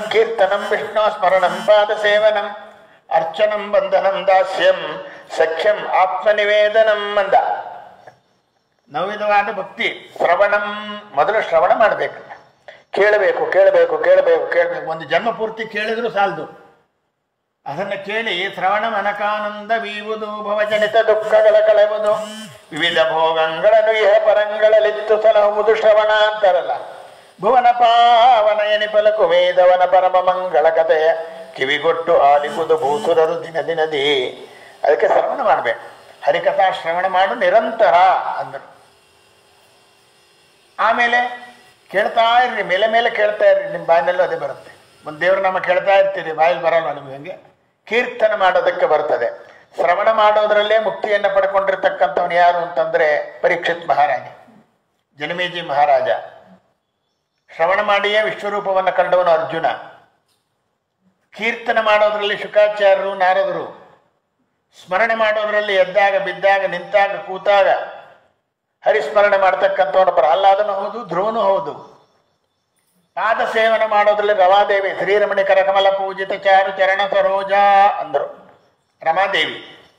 ಕೀರ್ತನಂ ವಿಷ್ಣು ಸ್ಮರಣಂ ಪಾದ ಸೇವನಂ ಅರ್ಚನಂ ಬಂಧನಂ ದಾಸ್ಯಂ ಸಖ್ಯಂ ಆತ್ಮನಿವೇದನಂ ಅಂದ ನವವಿಧವಾದ ಭಕ್ತಿ ಶ್ರವಣಂ ಮೊದಲು ಶ್ರವಣ ಮಾಡಬೇಕು ಕೇಳಬೇಕು ಕೇಳಬೇಕು ಕೇಳಬೇಕು ಕೇಳಬೇಕು ಒಂದು ಜನ್ಮ ಪೂರ್ತಿ ಕೇಳಿದ್ರು ಸಾಲದು ಅದನ್ನು ಕೇಳಿ ಶ್ರವಣ ಮನಕಾನಂದ ವೀವುದು ಭವಜನಿತ ದುಃಖಗಳ ಕಳೆಯುವುದು ವಿವಿಧ ಭೋಗಗಳನ್ನು ಇಹ ಪರಂಗಳಲ್ಲಿತ್ತು ಸಲಹುವುದು ಶ್ರವಣ ಅಂತಾರಲ್ಲ ಭುವನ ಪಾವನ ಎನಿಪಲಕು ವೇದವನ ಪರಮ ಮಂಗಳ ಕಥೆಯ ಕಿವಿಗೊಟ್ಟು ಆಲಿಸುವುದು ಭೂಸುರರು ದಿನ ದಿನದಿ ಅದಕ್ಕೆ ಶ್ರವಣ ಮಾಡಬೇಕು ಹರಿಕಥಾ ಶ್ರವಣ ಮಾಡು ನಿರಂತರ ಅಂದರು ಆಮೇಲೆ ಕೇಳ್ತಾ ಇರ್ರಿ ಮೇಲೆ ಮೇಲೆ ಕೇಳ್ತಾ ಇರ್ರಿ ನಿಮ್ಮ ಬಾಯಿನಲ್ಲೂ ಅದೇ ಬರುತ್ತೆ ಒಂದು ದೇವ್ರ ನಾಮ ಕೇಳ್ತಾ ಇರ್ತೀರಿ ಬಾಯಲ್ಲಿ ಬರಲ್ಲ ನಿಮ್ಗೆ ಹಂಗೆ ಕೀರ್ತನೆ ಮಾಡೋದಕ್ಕೆ ಬರ್ತದೆ ಶ್ರವಣ ಮಾಡೋದ್ರಲ್ಲೇ ಮುಕ್ತಿಯನ್ನು ಪಡ್ಕೊಂಡಿರ್ತಕ್ಕಂಥವನು ಯಾರು ಅಂತಂದ್ರೆ ಪರೀಕ್ಷಿತ್ ಮಹಾರಾಜ ಜನಮೇಜಿ ಮಹಾರಾಜ ಶ್ರವಣ ಮಾಡಿಯೇ ವಿಶ್ವರೂಪವನ್ನು ಕಂಡವನು ಅರ್ಜುನ ಕೀರ್ತನೆ ಮಾಡೋದ್ರಲ್ಲಿ ಶುಕಾಚಾರ್ಯರು ನಾರದರು ಸ್ಮರಣೆ ಮಾಡೋದ್ರಲ್ಲಿ ಎದ್ದಾಗ ಬಿದ್ದಾಗ ನಿಂತಾಗ ಕೂತಾಗ ಹರಿಸ್ಮರಣೆ ಮಾಡ್ತಕ್ಕಂಥವನು ಪ್ರಹ್ಲಾದನು ಹೌದು ಧ್ರುವನು ಹೌದು ಪಾದ ಸೇವನೆ ಮಾಡೋದ್ರಲ್ಲಿ ರಮಾದೇವಿ ಶ್ರೀರಮಣಿ ಕರಕಮಲ ಪೂಜಿತ ಚಾರು ಚರಣ ಸರೋಜ ಅಂದರು ರಮಾದೇವಿ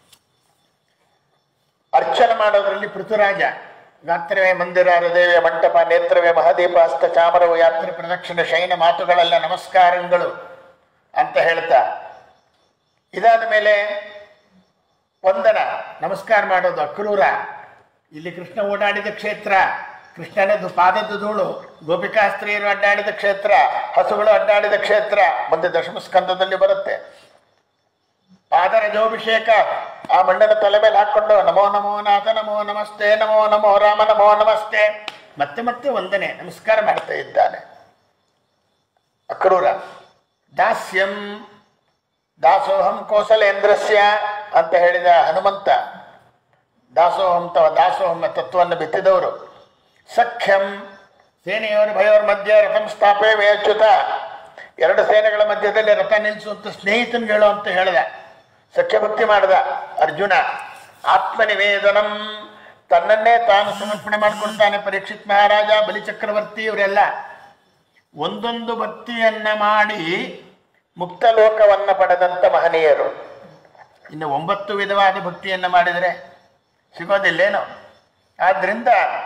ಅರ್ಚನೆ ಮಾಡೋದ್ರಲ್ಲಿ ಪೃಥುರಾಜ ಗಾತ್ರವೇ ಮಂದಿರ ಹೃದಯವೇ ಮಂಟಪ ನೇತ್ರವೇ ಮಹದೀಪ ಹಸ್ತ ಚಾಮರವು ಯಾತ್ರೆ ಪ್ರದಕ್ಷಿಣೆ ಶಯನ ಮಾತುಗಳೆಲ್ಲ ನಮಸ್ಕಾರಗಳು ಅಂತ ಹೇಳ್ತಾ ಇದಾದ ಮೇಲೆ ವಂದನ ನಮಸ್ಕಾರ ಮಾಡೋದು ಅಕ್ರೂರ ಇಲ್ಲಿ ಕೃಷ್ಣ ಓಡಾಡಿದ ಕ್ಷೇತ್ರ ಕೃಷ್ಣನದು ಪಾದದ ಧೂಳು ಗೋಪಿಕಾಸ್ತ್ರೀಯರು ಅಡ್ಡಾಡಿದ ಕ್ಷೇತ್ರ ಹಸುಗಳು ಅಡ್ಡಾಡಿದ ಕ್ಷೇತ್ರ ಮುಂದೆ ದಶಮ ಸ್ಕಂದದಲ್ಲಿ ಬರುತ್ತೆ ಪಾದರಜೋಭಿಷೇಕ ಆ ಮಣ್ಣನ ತಲೆ ಮೇಲೆ ಹಾಕೊಂಡು ನಮೋ ನಮೋ ನಾಥ ನಮೋ ನಮಸ್ತೆ ನಮೋ ನಮೋ ರಾಮ ನಮೋ ನಮಸ್ತೆ ಮತ್ತೆ ಮತ್ತೆ ವಂದನೆ ನಮಸ್ಕಾರ ಮಾಡ್ತಾ ಇದ್ದಾನೆ ಅಕ್ರೂರ ದಾಸ್ಯಂ ದಾಸೋಹಂ ಕೋಸಲೇಂದ್ರಸ್ಯ ಅಂತ ಹೇಳಿದ ಹನುಮಂತ ದಾಸೋಹಂ ತವ ದಾಸೋಹಂ ತತ್ವವನ್ನು ಬಿತ್ತಿದವರು ಸಖ್ಯಂ ಸೇನೆಯವರ ಭಯೋರ್ ಮಧ್ಯ ರಥಂ ಸ್ಥಾಪೆ ವೇಚ್ಯುತ ಎರಡು ಸೇನೆಗಳ ಮಧ್ಯದಲ್ಲಿ ರಥ ನಿಲ್ಲಿಸುವಂತ ಸ್ನೇಹಿತನಿಗೆ ಹೇಳು ಅಂತ ಹೇಳಿದ ಸಖ್ಯ ಭಕ್ತಿ ಮಾಡಿದ ಅರ್ಜುನ ಆತ್ಮನಿವೇದನಂ ತನ್ನನ್ನೇ ತಾನು ಸಮರ್ಪಣೆ ಮಾಡಿಕೊಳ್ತಾನೆ ಪರೀಕ್ಷಿತ್ ಮಹಾರಾಜ ಬಲಿಚಕ್ರವರ್ತಿ ಇವರೆಲ್ಲ ಒಂದೊಂದು ಭಕ್ತಿಯನ್ನ ಮಾಡಿ ಮುಕ್ತ ಲೋಕವನ್ನ ಪಡೆದಂತ ಮಹನೀಯರು ಇನ್ನು ಒಂಬತ್ತು ವಿಧವಾದ ಭಕ್ತಿಯನ್ನ ಮಾಡಿದರೆ ಸಿಗೋದಿಲ್ಲೇನೋ ಆದ್ರಿಂದ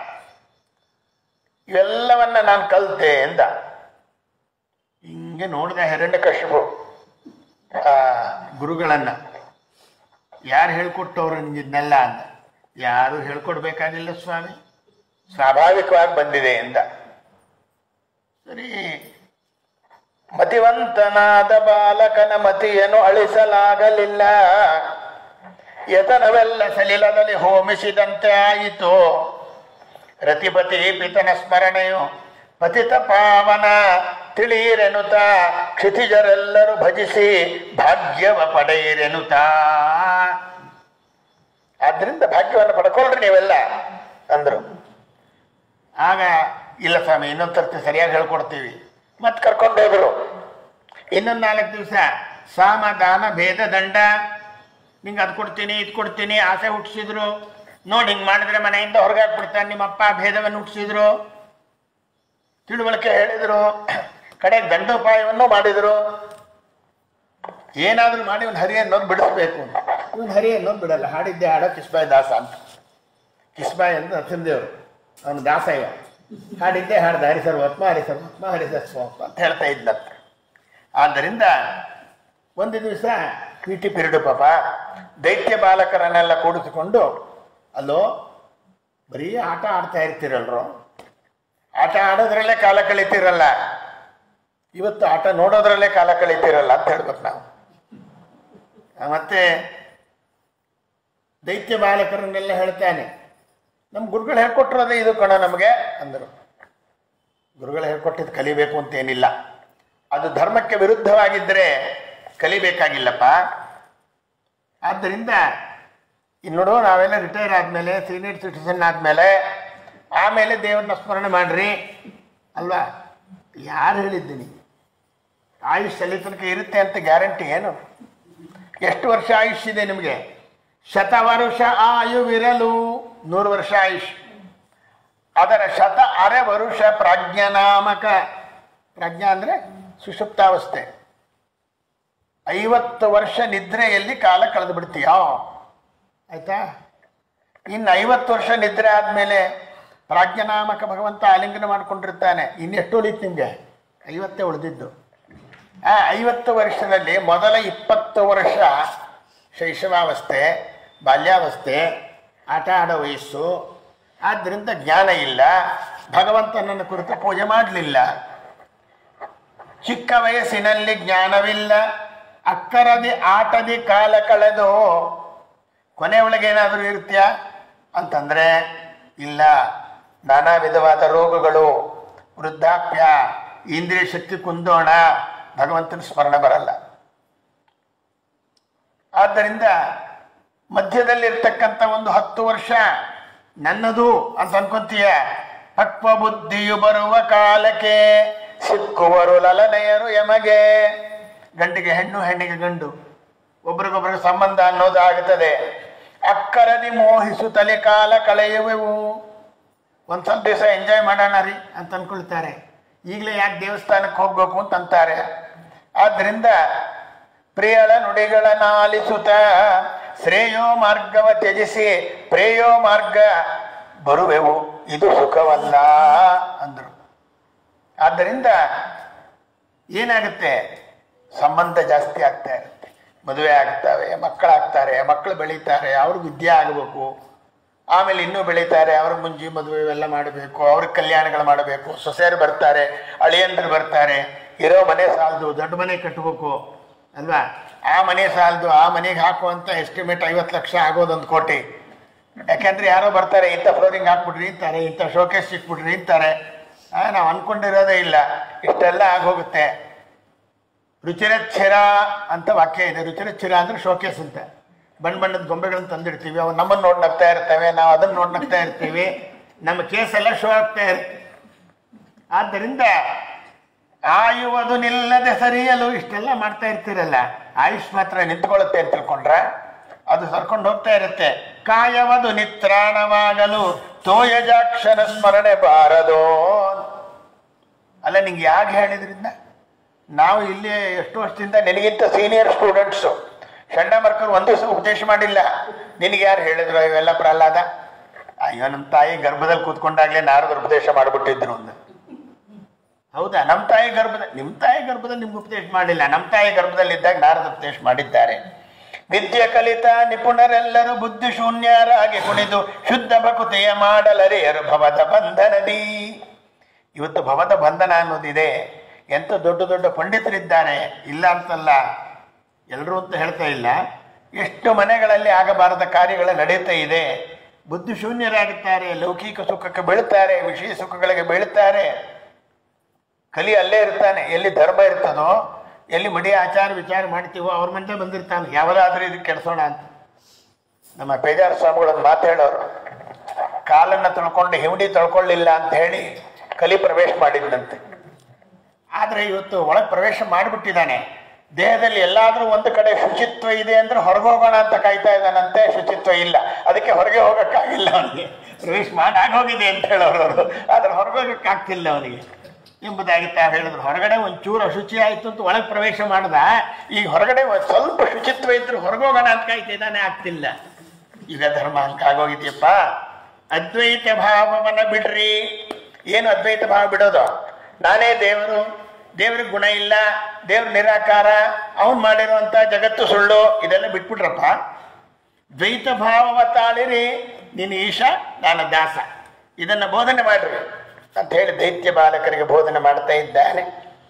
ಇವೆಲ್ಲವನ್ನ ನಾನು ಕಲಿತೆ ಎಂದ ಹಿಂಗೆ ನೋಡಿದ ಹಿರಣ್ಯಕಶಿಪು ಆ ಗುರುಗಳನ್ನ ಯಾರು ಹೇಳ್ಕೊಟ್ಟವ್ರು ನಿಂಗಿದ್ನೆಲ್ಲ ಅಂದ ಯಾರು ಹೇಳ್ಕೊಡ್ಬೇಕಾಗಿಲ್ಲ ಸ್ವಾಮಿ ಸ್ವಾಭಾವಿಕವಾಗಿ ಬಂದಿದೆ ಎಂದ ಸರಿ ಮತಿವಂತನಾದ ಬಾಲಕನ ಮತಿಯನ್ನು ಅಳಿಸಲಾಗಲಿಲ್ಲ ಯತನವೆಲ್ಲ ಸಲಿಲದಲ್ಲಿ ಹೋಮಿಸಿದಂತೆ ಆಯಿತು ರತಿಪತಿ ಪಿತನ ಸ್ಮರಣೆಯು ಪತಿತ ಪಾವನ ತಿಳಿಯಿರೆನುತ ಕ್ಷಿತಿಜರೆಲ್ಲರೂ ಭಜಿಸಿ ಭಾಗ್ಯವ ಪಡೆಯಿರೆನುತ ಆದ್ರಿಂದ ಭಾಗ್ಯವನ್ನು ಪಡ್ಕೊಳ್ರಿ ನೀವೆಲ್ಲ ಅಂದ್ರು ಆಗ ಇಲ್ಲ ಸ್ವಾಮಿ ಇನ್ನೊಂದು ಸರ್ತಿ ಸರಿಯಾಗಿ ಹೇಳ್ಕೊಡ್ತೀವಿ ಮತ್ತೆ ಕರ್ಕೊಂಡು ಹೋದ್ರು ಇನ್ನೊಂದು ನಾಲ್ಕು ದಿವಸ ಸಾಮ ದಾನ ಭೇದ ದಂಡ ನಿಂಗೆ ಅದು ಕೊಡ್ತೀನಿ ಇದು ಕೊಡ್ತೀನಿ ಆಸೆ ಹುಟ್ಟಿಸಿದ್ರು ನೋಡಿ ಹಿಂಗೆ ಮಾಡಿದ್ರೆ ಮನೆಯಿಂದ ಹೊರಗೆ ಹಾಕ್ಬಿಡ್ತಾನೆ ನಿಮ್ಮಪ್ಪ ಭೇದವನ್ನು ಹುಟ್ಟಿಸಿದ್ರು ತಿಳುವಳಿಕೆ ಹೇಳಿದ್ರು ಕಡೆಗೆ ದಂಡೋಪಾಯವನ್ನು ಮಾಡಿದ್ರು ಏನಾದ್ರೂ ಮಾಡಿ ಒಂದು ಹರಿ ಅನ್ನೋದು ಬಿಡಿಸ್ಬೇಕು ಇವನು ಹರಿ ಅನ್ನೋದು ಬಿಡಲ್ಲ ಹಾಡಿದ್ದೆ ಹಾಡೋ ಕಿಸ್ಬಾಯಿ ದಾಸ ಅಂತ ಕಿಸ್ಬಾಯಿ ಅಂತ ನರಸಿಂಹದೇವರು ಅವನು ದಾಸ ಇವ ಹಾಡಿದ್ದೆ ಹಾಡ್ದ ಹರಿ ಸರ್ವತ್ಮ ಹರಿ ಸರ್ವತ್ಮ ಹರಿ ಸರ್ವತ್ಮ ಅಂತ ಹೇಳ್ತಾ ಇದ್ದಂತೆ ಆದ್ದರಿಂದ ಒಂದು ದಿವಸ ಪಿ ಟಿ ಪಿರಿಯಡ್ ಪಾಪ ದೈತ್ಯ ಬಾಲಕರನ್ನೆಲ್ಲ ಕೂಡಿಸಿಕೊಂಡು ಅಲ್ಲೋ ಬರೀ ಆಟ ಆಡ್ತಾ ಇರ್ತೀರಲ್ರು ಆಟ ಆಡೋದ್ರಲ್ಲೇ ಕಾಲ ಕಳೀತಿರಲ್ಲ ಇವತ್ತು ಆಟ ನೋಡೋದ್ರಲ್ಲೇ ಕಾಲ ಕಳೀತಿರಲ್ಲ ಅಂತ ಹೇಳ್ಬೇಕು ನಾವು ಆ, ಮತ್ತೆ ದೈತ್ಯ ಬಾಲಕರನ್ನೆಲ್ಲ ಹೇಳ್ತಾನೆ ನಮ್ಮ ಗುರುಗಳು ಹೇಳ್ಕೊಟ್ಟಿರೋದೇ ಇದು ಕಣ ನಮಗೆ ಅಂದರು ಗುರುಗಳು ಹೇಳ್ಕೊಟ್ಟಿದ್ದು ಕಲಿಬೇಕು ಅಂತ ಏನಿಲ್ಲ ಅದು ಧರ್ಮಕ್ಕೆ ವಿರುದ್ಧವಾಗಿದ್ದರೆ ಕಲಿಬೇಕಾಗಿಲ್ಲಪ್ಪ ಆದ್ದರಿಂದ ಇಲ್ಲಿ ನೋಡು ನಾವೆಲ್ಲ ರಿಟೈರ್ ಆದಮೇಲೆ ಸೀನಿಯರ್ ಸಿಟಿಸನ್ ಆದಮೇಲೆ ಆಮೇಲೆ ದೇವ್ರನ್ನ ಸ್ಮರಣೆ ಮಾಡ್ರಿ ಅಲ್ವಾ ಯಾರು ಹೇಳಿದ್ದೀನಿ ಆಯುಷ್ ಅಲ್ಲಿ ತನಕ ಇರುತ್ತೆ ಅಂತ ಗ್ಯಾರಂಟಿ ಏನು ಎಷ್ಟು ವರ್ಷ ಆಯುಷ್ ಇದೆ ನಿಮಗೆ ಶತವರುಷ ಆಯುವಿರಲು ನೂರು ವರ್ಷ ಆಯುಷ್ ಅದರ ಶತ ಅರೆ ವರುಷ ಪ್ರಾಜ್ಞನಾಮಕ ಪ್ರಜ್ಞಾ ಅಂದರೆ ಸುಷುಪ್ತಾವಸ್ಥೆ ಐವತ್ತು ವರ್ಷ ನಿದ್ರೆಯಲ್ಲಿ ಕಾಲ ಕಳೆದು ಬಿಡ್ತೀಯೋ ಆಯ್ತಾ ಇನ್ನು ಐವತ್ತು ವರ್ಷ ನಿದ್ರೆ ಆದಮೇಲೆ ಪ್ರಾಜ್ಞನಾಮಕ ಭಗವಂತ ಆಲಿಂಗನ ಮಾಡ್ಕೊಂಡಿರ್ತಾನೆ ಇನ್ನೆಷ್ಟು ಉಳಿತು ನಿಮಗೆ ಐವತ್ತೇ ಉಳಿದಿದ್ದು ಆ ಐವತ್ತು ವರ್ಷದಲ್ಲಿ ಮೊದಲ ಇಪ್ಪತ್ತು ವರ್ಷ ಶೈಶವಾವಸ್ಥೆ ಬಾಲ್ಯಾವಸ್ಥೆ ಆಟ ಆಡೋ ವಯಸ್ಸು ಆದ್ದರಿಂದ ಜ್ಞಾನ ಇಲ್ಲ ಭಗವಂತನನ್ನು ಕುರಿತು ಪೂಜೆ ಮಾಡಲಿಲ್ಲ ಚಿಕ್ಕ ವಯಸ್ಸಿನಲ್ಲಿ ಜ್ಞಾನವಿಲ್ಲ ಅಕ್ಕರದಿ ಆಟದಿ ಕಾಲ ಕಳೆದು ಕೊನೆ ಒಳಗೆ ಏನಾದರೂ ಇರುತ್ತ್ಯಾ ಅಂತಂದ್ರೆ ಇಲ್ಲ ನಾನಾ ವಿಧವಾದ ರೋಗಗಳು ವೃದ್ಧಾಪ್ಯ ಇಂದ್ರಿಯ ಶಕ್ತಿ ಕುಂದೋಣ ಭಗವಂತನ ಸ್ಮರಣೆ ಬರಲ್ಲ ಆದ್ದರಿಂದ ಮಧ್ಯದಲ್ಲಿರ್ತಕ್ಕಂಥ ಒಂದು ಹತ್ತು ವರ್ಷ ನನ್ನದು ಅಂತ ಅನ್ಕೊಂತೀಯ ಪಕ್ವ ಬುದ್ಧಿಯು ಬರುವ ಕಾಲಕ್ಕೆ ಸಿಕ್ಕುವರು ಲಲನೆಯರು ಯಮಗೆ ಗಂಡಿಗೆ ಹೆಣ್ಣು ಹೆಣ್ಣಿಗೆ ಗಂಡು ಒಬ್ರಿಗೊಬ್ರಿಗೆ ಸಂಬಂಧ ಅನ್ನೋದು ಆಗುತ್ತದೆ ಅಕ್ಕರದಿ ಮೋಹಿಸುತ್ತಲೇ ಕಾಲ ಕಳೆಯುವೆವು ಒಂದ್ ಸ್ವಲ್ಪ ದಿವಸ ಎಂಜಾಯ್ ಮಾಡೋಣ ರೀ ಅಂತ ಅನ್ಕೊಳ್ತಾರೆ ಈಗಲೇ ಯಾಕೆ ದೇವಸ್ಥಾನಕ್ಕೆ ಹೋಗ್ಬೇಕು ಅಂತ ಅಂತಾರೆ ಆದ್ರಿಂದ ಪ್ರಿಯಳ ನುಡಿಗಳನ್ನ ಆಲಿಸುತ್ತ ಶ್ರೇಯೋ ಮಾರ್ಗವ ತ್ಯಜಿಸಿ ಪ್ರೇಯೋ ಮಾರ್ಗ ಬರುವೆವು ಇದು ಸುಖವಲ್ಲ ಅಂದ್ರು ಆದ್ದರಿಂದ ಏನಾಗುತ್ತೆ ಸಂಬಂಧ ಜಾಸ್ತಿ ಆಗ್ತಾ ಇರುತ್ತೆ ಮದುವೆ ಆಗ್ತವೆ ಮಕ್ಕಳಾಗ್ತಾರೆ ಮಕ್ಕಳು ಬೆಳೀತಾರೆ ಅವ್ರಿಗೆ ವಿದ್ಯೆ ಆಗಬೇಕು ಆಮೇಲೆ ಇನ್ನೂ ಬೆಳೀತಾರೆ ಅವ್ರ ಮುಂಜಿ ಮದುವೆ ಇವೆಲ್ಲ ಮಾಡಬೇಕು ಅವ್ರಿಗೆ ಕಲ್ಯಾಣಗಳು ಮಾಡಬೇಕು ಸೊಸೆಯರು ಬರ್ತಾರೆ ಅಳಿಯಂದ್ರು ಬರ್ತಾರೆ ಇರೋ ಮನೆ ಸಾಲದು ದೊಡ್ಡ ಮನೆ ಕಟ್ಟಬೇಕು ಅಲ್ವಾ ಆ ಮನೆ ಸಾಲದು ಆ ಮನೆಗೆ ಹಾಕುವಂತ ಎಸ್ಟಿಮೇಟ್ ಐವತ್ತು ಲಕ್ಷ ಆಗೋದೊಂದು ಕೋಟಿ ಯಾಕಂದ್ರೆ ಯಾರೋ ಬರ್ತಾರೆ ಇಂಥ ಫ್ಲೋರಿಂಗ್ ಹಾಕ್ಬಿಡ್ರಿ ಅಂತಾರೆ ಇಂಥ ಶೋಕೇಸ್ ಸಿಕ್ಬಿಡ್ರಿ ಅಂತಾರೆ ನಾವು ಅನ್ಕೊಂಡಿರೋದೇ ಇಲ್ಲ ಇಷ್ಟೆಲ್ಲ ಆಗೋಗುತ್ತೆ ರುಚಿರಚ್ಛಿರ ಅಂತ ವಾಕ್ಯ ಇದೆ ರುಚಿರಚ್ಛಿರ ಅಂದ್ರೆ ಶೋಕೇಸ್ ಅಂತ ಬಣ್ಣ ಬಣ್ಣದ ಗೊಂಬೆಗಳನ್ನ ತಂದಿಡ್ತೀವಿ ಅವು ನಮ್ಮನ್ನು ನೋಡಿ ನಗ್ತಾ ಇರ್ತವೆ ನಾವು ಅದನ್ನ ನೋಡಿ ನಗ್ತಾ ಇರ್ತೀವಿ ನಮ್ಮ ಕೇಸ್ ಎಲ್ಲ ಶೋ ಆಗ್ತಾ ಇರುತ್ತೆ ಆದ್ದರಿಂದ ಆಯುವುದು ನಿಲ್ಲದೆ ಸರಿಯಲು ಇಷ್ಟೆಲ್ಲ ಮಾಡ್ತಾ ಇರ್ತೀರಲ್ಲ ಆಯುಷ್ ಮಾತ್ರ ನಿಂತ್ಕೊಳ್ಳುತ್ತೆ ಅಂತ ತಿಳ್ಕೊಂಡ್ರೆ ಅದು ಸರ್ಕೊಂಡು ಹೋಗ್ತಾ ಇರುತ್ತೆ ಕಾಯವದು ನಿತ್ರಾಣವಾಗಲು ತೋಯಜಾಕ್ಷರ ಸ್ಮರಣೆ ಬಾರದೋ ಅಲ್ಲ ನಿಂಗೆ ಯಾಕೆ ಹೇಳಿದ್ರಿಂದ ನಾವು ಇಲ್ಲಿ ಎಷ್ಟು ವರ್ಷದಿಂದ ನಿನಗಿಂತ ಸೀನಿಯರ್ ಸ್ಟೂಡೆಂಟ್ಸು ಚಂಡಮರ್ಕರು ಒಂದು ದಿವಸ ಉಪದೇಶ ಮಾಡಿಲ್ಲ ನಿನಗೆ ಯಾರು ಹೇಳಿದ್ರು ಇವೆಲ್ಲ ಪ್ರಹ್ಲಾದ ಅಯ್ಯೋ ನಮ್ಮ ತಾಯಿ ಗರ್ಭದಲ್ಲಿ ಕೂತ್ಕೊಂಡಾಗ್ಲೇ ನಾರದರು ಉಪದೇಶ ಮಾಡಿಬಿಟ್ಟಿದ್ರು ಒಂದು ಹೌದಾ ನಮ್ಮ ತಾಯಿ ಗರ್ಭದ ನಿಮ್ಮ ತಾಯಿ ಗರ್ಭದಲ್ಲಿ ನಿಮ್ಗೆ ಉಪದೇಶ ಮಾಡಿಲ್ಲ ನಮ್ಮ ತಾಯಿ ಗರ್ಭದಲ್ಲಿದ್ದಾಗ ನಾರದ ಉಪದೇಶ ಮಾಡಿದ್ದಾರೆ ವಿದ್ಯೆ ಕಲಿತ ನಿಪುಣರೆಲ್ಲರೂ ಬುದ್ಧಿ ಶೂನ್ಯರಾಗಿ ಕುಣಿದು ಶುದ್ಧ ಭಕುತಿಯ ಮಾಡಲರಿಯರು ಭವದ ಬಂಧನದಿ ಇವತ್ತು ಭವದ ಬಂಧನ ಅನ್ನೋದಿದೆ ಎಂತ ದೊಡ್ಡ ದೊಡ್ಡ ಪಂಡಿತರಿದ್ದಾರೆ ಇಲ್ಲ ಅಂತಲ್ಲ ಎಲ್ಲರೂ ಅಂತ ಹೇಳ್ತಾ ಇಲ್ಲ ಎಷ್ಟು ಮನೆಗಳಲ್ಲಿ ಆಗಬಾರದ ಕಾರ್ಯಗಳು ನಡೆಯುತ್ತಾ ಇದೆ ಬುದ್ಧಿ ಶೂನ್ಯರಾಗುತ್ತಾರೆ ಲೌಕಿಕ ಸುಖಕ್ಕೆ ಬೀಳ್ತಾರೆ ವಿಷಯ ಸುಖಗಳಿಗೆ ಬೀಳ್ತಾರೆ ಕಲಿ ಅಲ್ಲೇ ಇರ್ತಾನೆ ಎಲ್ಲಿ ಧರ್ಮ ಇರ್ತದೋ ಎಲ್ಲಿ ಮಡಿ ಆಚಾರ ವಿಚಾರ ಮಾಡ್ತೀವೋ ಅವ್ರ ಮಂದೆ ಬಂದಿರ್ತಾನೆ ಯಾವದಾದ್ರೂ ಇದಕ್ಕೆ ಕೆಡಿಸೋಣ ಅಂತ ನಮ್ಮ ಪೇಜಾರ ಸ್ವಾಮಿಗಳು ಒಂದು ಮಾತು ಹೇಳೋರು ಕಾಲನ್ನ ತೊಳ್ಕೊಂಡು ಹಿಮಡಿ ತೊಳ್ಕೊಳ್ಳಿಲ್ಲ ಅಂತ ಹೇಳಿ ಕಲಿ ಪ್ರವೇಶ ಮಾಡಿದ್ದಂತೆ ಆದ್ರೆ ಇವತ್ತು ಒಳಗೆ ಪ್ರವೇಶ ಮಾಡಿಬಿಟ್ಟಿದ್ದಾನೆ ದೇಹದಲ್ಲಿ ಎಲ್ಲಾದ್ರೂ ಒಂದು ಕಡೆ ಶುಚಿತ್ವ ಇದೆ ಅಂದ್ರೆ ಹೊರಗೆ ಹೋಗೋಣ ಅಂತ ಕಾಯ್ತಾ ಇದ್ದಾನಂತೆ ಶುಚಿತ್ವ ಇಲ್ಲ ಅದಕ್ಕೆ ಹೊರಗೆ ಹೋಗಕ್ಕಾಗಿಲ್ಲ ಅವನಿಗೆ ಪ್ರವೇಶ ಮಾಡಿ ಹೋಗಿದೆ ಅಂತ ಹೇಳೋರು ಅವರು ಆದ್ರೆ ಹೊರಗೆ ಹೋಗಕ್ಕಾಗ್ತಿಲ್ಲ ಅವನಿಗೆ ಎಂಬುದಾಗಿ ತಾವು ಹೇಳಿದ್ರು ಹೊರಗಡೆ ಒಂಚೂರು ಅಶುಚಿ ಆಯ್ತು ಅಂತ ಒಳಗೆ ಪ್ರವೇಶ ಮಾಡ್ದ ಈಗ ಹೊರಗಡೆ ಒಂದ್ ಸ್ವಲ್ಪ ಶುಚಿತ್ವ ಇದ್ರು ಹೊರಗೆ ಹೋಗೋಣ ಅಂತ ಕಾಯ್ತಿದ್ದಾನೆ ಆಗ್ತಿಲ್ಲ ಈಗ ಧರ್ಮ ಹಂಗಾಗೋಗಿದ್ಯಪ್ಪ ಅದ್ವೈತ ಭಾವವನ್ನ ಬಿಡ್ರಿ ಏನು ಅದ್ವೈತ ಭಾವ ಬಿಡೋದು ನಾನೇ ದೇವರು ದೇವ್ರಿಗೆ ಗುಣ ಇಲ್ಲ ದೇವ್ರ ನಿರಾಕಾರ ಅವನ್ ಮಾಡಿರುವಂತ ಜಗತ್ತು ಸುಳ್ಳು ಇದೆಲ್ಲ ಬಿಟ್ಬಿಟ್ರಪ್ಪ ದ್ವೈತ ಭಾವವ ತಾಳಿರಿ ನೀನು ಈಶ ನಾನು ದಾಸ ಇದನ್ನ ಬೋಧನೆ ಮಾಡ್ರಿ ಅಂತ ಹೇಳಿ ದೈತ್ಯ ಬಾಲಕರಿಗೆ ಬೋಧನೆ ಮಾಡ್ತಾ ಇದ್ದಾನೆ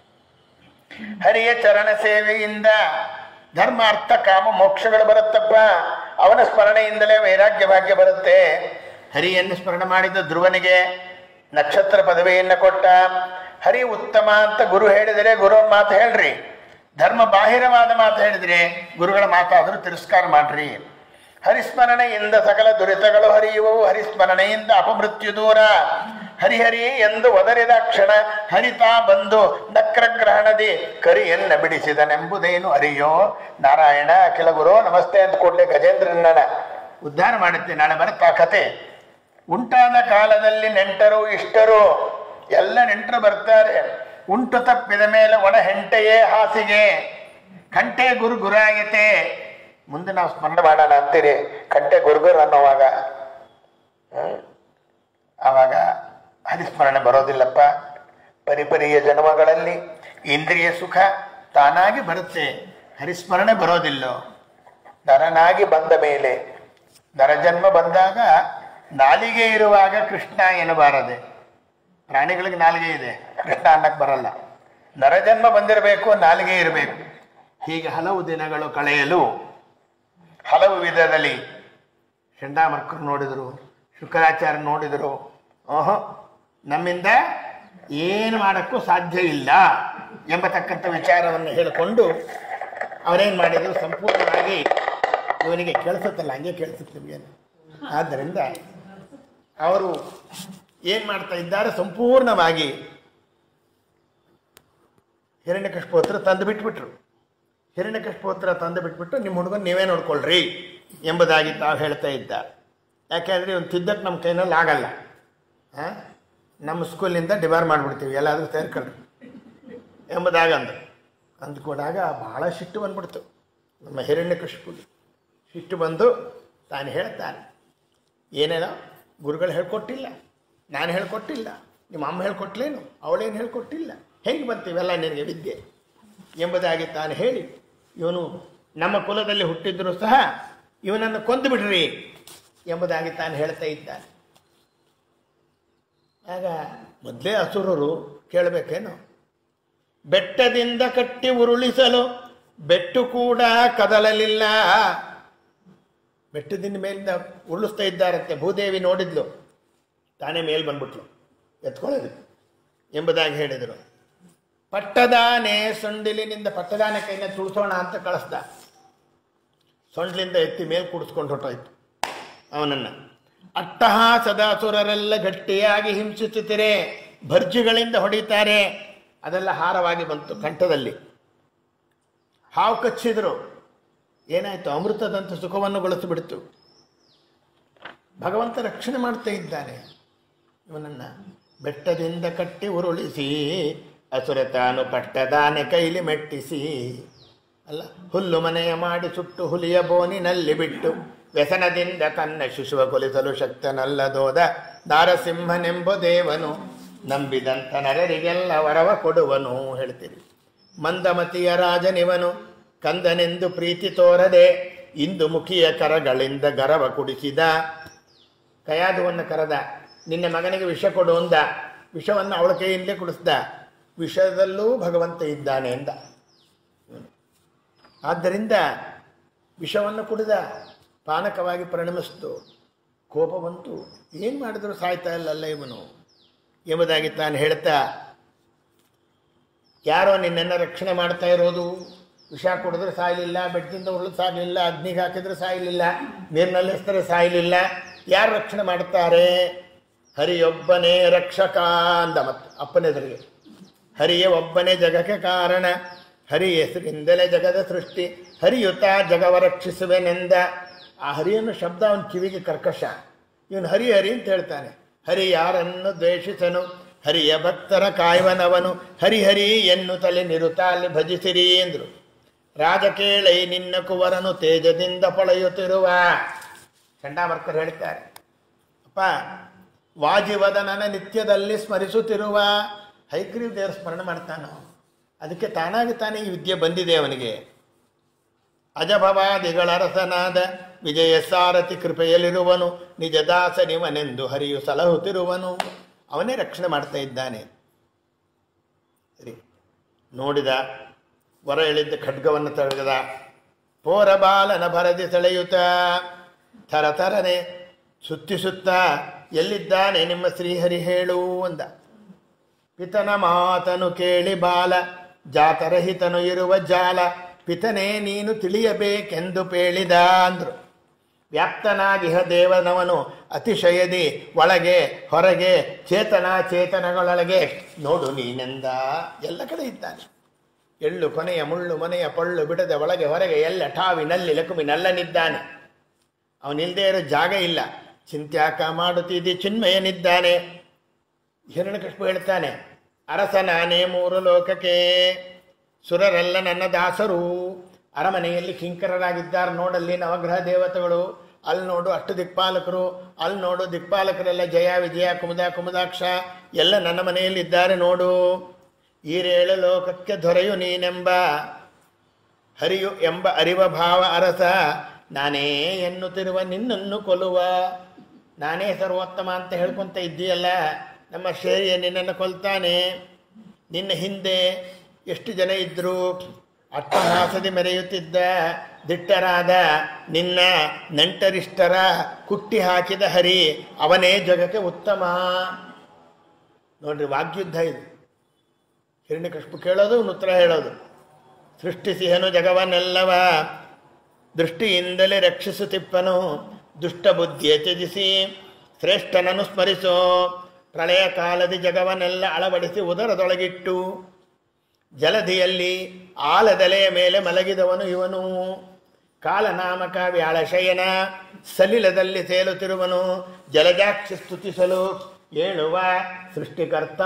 ಹರಿಯ ಚರಣ ಸೇವೆಯಿಂದ ಧರ್ಮ ಅರ್ಥ ಕಾಮ ಮೋಕ್ಷಗಳು ಬರುತ್ತಪ್ಪ ಅವನ ಸ್ಮರಣೆಯಿಂದಲೇ ವೈರಾಗ್ಯ ಭಾಗ್ಯ ಬರುತ್ತೆ ಹರಿಯನ್ನು ಸ್ಮರಣೆ ಮಾಡಿದ ಧ್ರುವನಿಗೆ ನಕ್ಷತ್ರ ಪದವಿಯನ್ನ ಕೊಟ್ಟ ಹರಿ ಉತ್ತಮ ಅಂತ ಗುರು ಹೇಳಿದರೆ ಗುರು ಮಾತು ಹೇಳ್ರಿ ಧರ್ಮ ಬಾಹಿರವಾದ ಮಾತು ಹೇಳಿದ್ರೆ ಗುರುಗಳ ಮಾತಾದರೂ ತಿರಸ್ಕಾರ ಮಾಡ್ರಿ ಹರಿಸ್ಮರಣೆಯಿಂದ ಸಕಲ ದುರಿತಗಳು ಹರಿಯುವವು ಹರಿಸ್ಮರಣೆಯಿಂದ ಅಪಮೃತ್ಯು ದೂರ ಹರಿಹರಿ ಎಂದು ಒದರಿದ ಕ್ಷಣ ಹರಿತಾ ಬಂದು ನಕ್ರಗ್ರಹಣದಿ ಕರಿಯನ್ನ ಬಿಡಿಸಿದನೆಂಬುದೇನು ಅರಿಯೋ ನಾರಾಯಣ ಅಖಿಲ ಗುರು ನಮಸ್ತೆ ಅಂತ ಕೂಡಲೇ ಗಜೇಂದ್ರನ ಉದ್ಧಾರ ಮಾಡುತ್ತೆ ನಾಳೆ ಬರುತ್ತಾ ಕತೆ ಉಂಟಾದ ಕಾಲದಲ್ಲಿ ನೆಂಟರು ಇಷ್ಟರು ಎಲ್ಲ ನೆಂಟರು ಬರ್ತಾರೆ ಉಂಟು ತಪ್ಪಿದ ಮೇಲೆ ಒಡ ಹೆಂಟೆಯೇ ಹಾಸಿಗೆ ಕಂಟೆ ಗುರು ಗುರಾಯತೆ ಮುಂದೆ ನಾವು ಸ್ಮರಣೆ ಮಾಡೋಣ ಅಂತೀರಿ ಕಂಟೆ ಗುರುಗುರು ಅನ್ನೋವಾಗ ಹ್ಮ್? ಆವಾಗ ಹರಿಸ್ಮರಣೆ ಬರೋದಿಲ್ಲಪ್ಪ ಪರಿಪರಿಯ ಜನ್ಮಗಳಲ್ಲಿ ಇಂದ್ರಿಯ ಸುಖ ತಾನಾಗಿ ಬರುತ್ತೆ ಹರಿಸ್ಮರಣೆ ಬರೋದಿಲ್ಲೋ ನರನಾಗಿ ಬಂದ ಮೇಲೆ ನರಜನ್ಮ ಬಂದಾಗ ನಾಲಿಗೆ ಇರುವಾಗ ಕೃಷ್ಣ ಎನ್ನಬಾರದೆ ಪ್ರಾಣಿಗಳಿಗೆ ನಾಲಿಗೆ ಇದೆ ಕೃಷ್ಣ ಅನ್ನಕ್ಕೆ ಬರಲ್ಲ ನರಜನ್ಮ ಬಂದಿರಬೇಕು ನಾಲಿಗೆ ಇರಬೇಕು ಹೀಗೆ ಹಲವು ದಿನಗಳು ಕಳೆಯಲು ಹಲವು ವಿಧದಲ್ಲಿ ಚಂಡಾಮರ್ಕರು ನೋಡಿದರು ಶುಕ್ರಾಚಾರ್ಯ ನೋಡಿದರು ಓಹೋ ನಮ್ಮಿಂದ ಏನು ಮಾಡೋಕ್ಕೂ ಸಾಧ್ಯ ಇಲ್ಲ ಎಂಬತಕ್ಕಂಥ ವಿಚಾರವನ್ನು ಹೇಳಿಕೊಂಡು ಅವರೇನು ಮಾಡಿದರು ಸಂಪೂರ್ಣವಾಗಿ ಇವನಿಗೆ ಕೇಳಿಸುತ್ತಲ್ಲ ಹಂಗೆ ಕೇಳಿಸುತ್ತೆ ನಿಮಗೇನು ಆದ್ದರಿಂದ ಅವರು ಏನು ಮಾಡ್ತಾ ಇದ್ದಾರೆ ಸಂಪೂರ್ಣವಾಗಿ ಹಿರಣ್ಯಕಶ್ಪೋತ್ರ ತಂದು ಬಿಟ್ಬಿಟ್ರು ಹಿರಣ್ಯಕಶ್ಪೋತ್ರ ತಂದು ಬಿಟ್ಬಿಟ್ಟು ನಿಮ್ಮ ಹುಡುಗನ ನೀವೇ ನೋಡ್ಕೊಳ್ರಿ ಎಂಬುದಾಗಿ ತಾವು ಹೇಳ್ತಾ ಇದ್ದಾರೆ ಯಾಕೆಂದರೆ ಇವನು ತಿದ್ದಕ್ಕೆ ನಮ್ಮ ಕೈನಲ್ಲಿ ಆಗಲ್ಲ ಆ? ನಮ್ಮ ಸ್ಕೂಲಿಂದ ಡಿಬಾರ್ ಮಾಡಿಬಿಡ್ತೀವಿ ಎಲ್ಲಾದರೂ ಸೇರ್ಕೊಳ್ರಿ ಎಂಬುದಾಗ ಅಂದರು ಅಂದ್ಕೊಂಡಾಗ ಭಾಳ ಸಿಟ್ಟು ಬಂದ್ಬಿಡ್ತು ನಮ್ಮ ಹಿರಣ್ಯಕಶ್ಪುಗೆ ಸಿಟ್ಟು ಬಂದು ತಾನು ಹೇಳ್ತಾನೆ ಏನೇನೋ ಗುರುಗಳು ಹೇಳ್ಕೊಟ್ಟಿಲ್ಲ ನಾನು ಹೇಳ್ಕೊಟ್ಟಿಲ್ಲ ನಿಮ್ಮ ಅಮ್ಮ ಹೇಳ್ಕೊಟ್ಲೇನು ಅವಳೇನು ಹೇಳ್ಕೊಟ್ಟಿಲ್ಲ ಹೆಂಗೆ ಬಂತೀವೆಲ್ಲ ನಿನಗೆ ವಿದ್ಯೆ ಎಂಬುದಾಗಿ ತಾನು ಹೇಳಿ ಇವನು ನಮ್ಮ ಕುಲದಲ್ಲಿ ಹುಟ್ಟಿದ್ರೂ ಸಹ ಇವನನ್ನು ಕೊಂದು ಬಿಡ್ರಿ ಎಂಬುದಾಗಿ ತಾನು ಹೇಳ್ತಾ ಇದ್ದಾನೆ ಆಗ ಮೊದಲೇ ಅಸುರರು ಕೇಳಬೇಕೇನು ಬೆಟ್ಟದಿಂದ ಕಟ್ಟಿ ಉರುಳಿಸಲು ಬೆಟ್ಟು ಕೂಡ ಕದಲಲಿಲ್ಲ ಬೆಟ್ಟದಿಂದ ಮೇಲಿಂದ ಉರುಳಿಸ್ತಾ ಇದ್ದಾರಂತೆ ಭೂದೇವಿ ನೋಡಿದ್ಲು ತಾನೇ ಮೇಲ್ ಬಂದ್ಬಿಟ್ಲು ಎತ್ಕೊಳ್ಳೋದಕ್ಕೆ ಎಂಬುದಾಗಿ ಹೇಳಿದರು ಪಟ್ಟದಾನೆ ಸೊಂಡಿಲಿನಿಂದ ಪಟ್ಟದಾನೆ ಕೈನ ತುಳಿಸೋಣ ಅಂತ ಕಳಿಸ್ದ ಸೊಂಡ್ಲಿಂದ ಎತ್ತಿ ಮೇಲೆ ಕೂಡಿಸ್ಕೊಂಡು ಹೊಟ್ಟೋಯ್ತು ಅವನನ್ನು ಅಟ್ಟಹಾಸದ ಅಸುರರೆಲ್ಲ ಗಟ್ಟಿಯಾಗಿ ಹಿಂಸಿಸುತ್ತಿರೆ ಭರ್ಜಿಗಳಿಂದ ಹೊಡಿತಾರೆ ಅದೆಲ್ಲ ಹಾರವಾಗಿ ಬಂತು ಕಂಠದಲ್ಲಿ ಹಾವು ಕಚ್ಚಿದ್ರು ಏನಾಯ್ತು ಅಮೃತದಂತ ಸುಖವನ್ನು ಗೊಳಿಸಿಬಿಡ್ತು ಭಗವಂತ ರಕ್ಷಣೆ ಮಾಡ್ತಾ ಇದ್ದಾನೆ ಇವನನ್ನ ಬೆಟ್ಟದಿಂದ ಕಟ್ಟಿ ಉರುಳಿಸಿ ಅಸುರ ತಾನು ಪಟ್ಟದಾನೆ ಕೈಲಿ ಮೆಟ್ಟಿಸಿ ಅಲ್ಲ ಹುಲ್ಲು ಮನೆಯ ಮಾಡಿ ಸುಟ್ಟು ಹುಲಿಯ ಬೋನಿನಲ್ಲಿ ಬಿಟ್ಟು ವ್ಯಸನದಿಂದ ತನ್ನ ಶಿಶುವ ಕೊಲಿಸಲು ಶಕ್ತನಲ್ಲದೋದ ನಾರಸಿಂಹನೆಂಬ ದೇವನು ನಂಬಿದಂತ ನರರಿಗೆಲ್ಲ ವರವ ಕೊಡುವನು ಹೇಳ್ತೀರಿ ಮಂದಮತಿಯ ರಾಜನಿವನು ಕಂದನೆಂದು ಪ್ರೀತಿ ತೋರದೆ ಇಂದು ಮುಖಿಯ ಕರಗಳಿಂದ ಗರವ ಕುಡಿಸಿದ ಕಯಾದುವನ್ನು ಕರೆದ ನಿನ್ನ ಮಗನಿಗೆ ವಿಷ ಕೊಡು ಅಂದ ವಿಷವನ್ನು ಅವಳ ಕೈಯಿಂದಲೇ ಕುಡಿಸ್ದ ವಿಷದಲ್ಲೂ ಭಗವಂತ ಇದ್ದಾನೆ ಎಂದ ಆದ್ದರಿಂದ ವಿಷವನ್ನು ಕುಡಿದ ಪಾನಕವಾಗಿ ಪರಿಣಮಿಸ್ತು ಕೋಪ ಬಂತು ಏನು ಮಾಡಿದ್ರು ಸಾಯ್ತಾ ಇಲ್ಲಲ್ಲ ಇವನು ಎಂಬುದಾಗಿ ತಾನು ಹೇಳ್ತಾ ಯಾರೋ ನಿನ್ನನ್ನು ರಕ್ಷಣೆ ಮಾಡ್ತಾ ಇರೋದು ವಿಷ ಕುಡಿದ್ರೆ ಸಾಯಲಿಲ್ಲ ಬೆಟ್ಟದಿಂದ ಉರುಳು ಸಾಯಲಿಲ್ಲ ಅಗ್ನಿಗೆ ಹಾಕಿದ್ರೆ ಸಾಯಲಿಲ್ಲ ನೀರಿನಲ್ಲಿ ಎಸ್ತರೆ ಸಾಯಲಿಲ್ಲ ಯಾರು ರಕ್ಷಣೆ ಮಾಡ್ತಾರೆ ಹರಿಯೊಬ್ಬನೇ ರಕ್ಷಕ ಅಂದ ಮತ್ತು ಅಪ್ಪನೆದುರಿಗೆ ಹರಿಯ ಒಬ್ಬನೇ ಜಗಕ್ಕೆ ಕಾರಣ ಹರಿ ಹೆಸರಿಂದಲೇ ಜಗದ ಸೃಷ್ಟಿ ಹರಿಯುತ ಜಗವ ರಕ್ಷಿಸುವೆನೆಂದ ಆ ಹರಿಯನ್ನು ಶಬ್ದ ಅವನ ಕಿವಿಗೆ ಕರ್ಕಶ ಇವನು ಹರಿ ಹರಿ ಅಂತ ಹೇಳ್ತಾನೆ ಹರಿ ಯಾರನ್ನು ದ್ವೇಷಿಸನು ಹರಿಯ ಭಕ್ತರ ಕಾಯುವನವನು ಹರಿ ಹರಿ ಎನ್ನುತ್ತಲೇ ನಿರುತ ಅಲ್ಲಿ ಭಜಿಸಿರಿ ಎಂದರು ರಾಜ ಕೇಳೈ ನಿನ್ನ ಕುವರನು ತೇಜದಿಂದ ಪಳೆಯುತ್ತಿರುವ ಚಂಡಾಮರ್ಕರು ಹೇಳ್ತಾರೆ ಅಪ್ಪ ವಾಜಿವದನನ ನಿತ್ಯದಲ್ಲಿ ಸ್ಮರಿಸುತ್ತಿರುವ ಹೈಗ್ರೀವ್ ದೇವರ ಸ್ಮರಣೆ ಮಾಡ್ತಾನೋ ಅದಕ್ಕೆ ತಾನಾಗಿ ತಾನೇ ಈ ವಿದ್ಯೆ ಬಂದಿದೆ ಅವನಿಗೆ ಅಜಭವಾದಿಗಳ ಅರಸನಾದ ವಿಜಯ ಸಾರಥಿ ಕೃಪೆಯಲ್ಲಿರುವನು ನಿಜ ದಾಸನಿವನೆಂದು ಹರಿಯು ಸಲಹುತ್ತಿರುವನು ಅವನೇ ರಕ್ಷಣೆ ಮಾಡ್ತಾ ಇದ್ದಾನೆ ಸರಿ ನೋಡಿದ ವರ ಎಳಿದ್ದ ಖಡ್ಗವನ್ನು ತಡೆದ ಪೋರ ಬಾಲನ ಭರದಿ ಸೆಳೆಯುತ್ತ ಥರ ಥರನೆ ಸುತ್ತಿಸುತ್ತ ಎಲ್ಲಿದ್ದಾನೆ ನಿಮ್ಮ ಶ್ರೀಹರಿ ಹೇಳು ಅಂದ ಪಿತನ ಮಾತನು ಕೇಳಿ ಬಾಲ ಜಾತರಹಿತನು ಇರುವ ಜಾಲ ಪಿತನೇ ನೀನು ತಿಳಿಯಬೇಕೆಂದು ಪೇಳಿದ ಅಂದ್ರು ವ್ಯಾಪ್ತನಾಗಿಹ ದೇವನವನು ಅತಿಶಯದಿ ಒಳಗೆ ಹೊರಗೆ ಚೇತನ ಚೇತನಗಳೊಳಗೆ ನೋಡು ನೀನೆಂದ ಎಲ್ಲ ಕಡೆ ಇದ್ದಾನೆ ಎಳ್ಳು ಕೊನೆಯ ಮುಳ್ಳು ಮನೆಯ ಪಳ್ಳು ಬಿಡದೆ ಒಳಗೆ ಹೊರಗೆ ಎಲ್ಲ ಠಾವಿನಲ್ಲಿ ಲಕುಮಿನಲ್ಲನಿದ್ದಾನೆ ಅವನಿಲ್ಲದೆ ಇರೋ ಜಾಗ ಇಲ್ಲ ಚಿಂತ್ಯಾಕ ಮಾಡುತ್ತಿದ್ದಿ ಚಿನ್ಮಯನಿದ್ದಾನೆ ಹಿರಣ್ಯಕೃಷ್ಣ ಹೇಳ್ತಾನೆ ಅರಸ ನಾನೇ ಮೂರು ಲೋಕಕ್ಕೆ ಸುರರೆಲ್ಲ ನನ್ನ ದಾಸರು ಅರಮನೆಯಲ್ಲಿ ಕಿಂಕರರಾಗಿದ್ದಾರೆ ನೋಡಲ್ಲಿ ನವಗ್ರಹ ದೇವತೆಗಳು ಅಲ್ಲಿ ನೋಡು ಅಷ್ಟು ದಿಕ್ಪಾಲಕರು ಅಲ್ಲಿ ನೋಡು ದಿಕ್ಪಾಲಕರೆಲ್ಲ ಜಯ ವಿಜಯ ಕುಮುದ ಕುಮುದಾಕ್ಷ ಎಲ್ಲ ನನ್ನ ಮನೆಯಲ್ಲಿ ಇದ್ದಾರೆ ನೋಡು ಈರೇಳು ಲೋಕಕ್ಕೆ ದೊರೆಯು ನೀನೆಂಬ ಹರಿಯು ಎಂಬ ಅರಿವ ಭಾವ ಅರಸ ನಾನೇ ಎನ್ನುತ್ತಿರುವ ನಿನ್ನನ್ನು ಕೊಲ್ಲುವ ನಾನೇ ಸರ್ವೋತ್ತಮ ಅಂತ ಹೇಳ್ಕೊಂತ ಇದ್ದೀಯಲ್ಲ ನಮ್ಮ ಶ್ರೇಯ ನಿನ್ನನ್ನು ಕೊಲ್ತಾನೆ ನಿನ್ನ ಹಿಂದೆ ಎಷ್ಟು ಜನ ಇದ್ರು ಅಟ್ಟಹಾಸದಿ ಮೆರೆಯುತ್ತಿದ್ದ ದಿಟ್ಟರಾದ ನಿನ್ನ ನೆಂಟರಿಷ್ಟರ ಕುಟ್ಟಿ ಹಾಕಿದ ಹರಿ ಅವನೇ ಜಗಕ್ಕೆ ಉತ್ತಮ ನೋಡ್ರಿ ವಾಗ್ಯುದ್ಧ ಇದು ಹಿರಣ್ಯಕಶ್ಯಪ ಕೇಳೋದು ಅವ್ನು ಉತ್ತರ ಹೇಳೋದು ಸೃಷ್ಟಿಸಿಹನು ಜಗವನ್ನೆಲ್ಲವ ದೃಷ್ಟಿಯಿಂದಲೇ ರಕ್ಷಿಸುತ್ತಿಪ್ಪನು ದುಷ್ಟ ಬುದ್ಧಿಯ ತ್ಯಜಿಸಿ ಶ್ರೇಷ್ಠನನ್ನು ಸ್ಮರಿಸೋ ಪ್ರಳಯ ಕಾಲದಿ ಜಗವನ್ನೆಲ್ಲ ಅಳವಡಿಸಿ ಉದರದೊಳಗಿಟ್ಟು ಜಲಧಿಯಲ್ಲಿ ಆಲದೆಲೆಯ ಮೇಲೆ ಮಲಗಿದವನು ಇವನು ಕಾಲನಾಮಕ ವ್ಯಾಳಶಯನ ಸಲಿಲದಲ್ಲಿ ತೇಲುತ್ತಿರುವನು ಜಲಜಾಕ್ಷಿ ಸ್ತುತಿಸಲು ಏಳುವ ಸೃಷ್ಟಿಕರ್ತ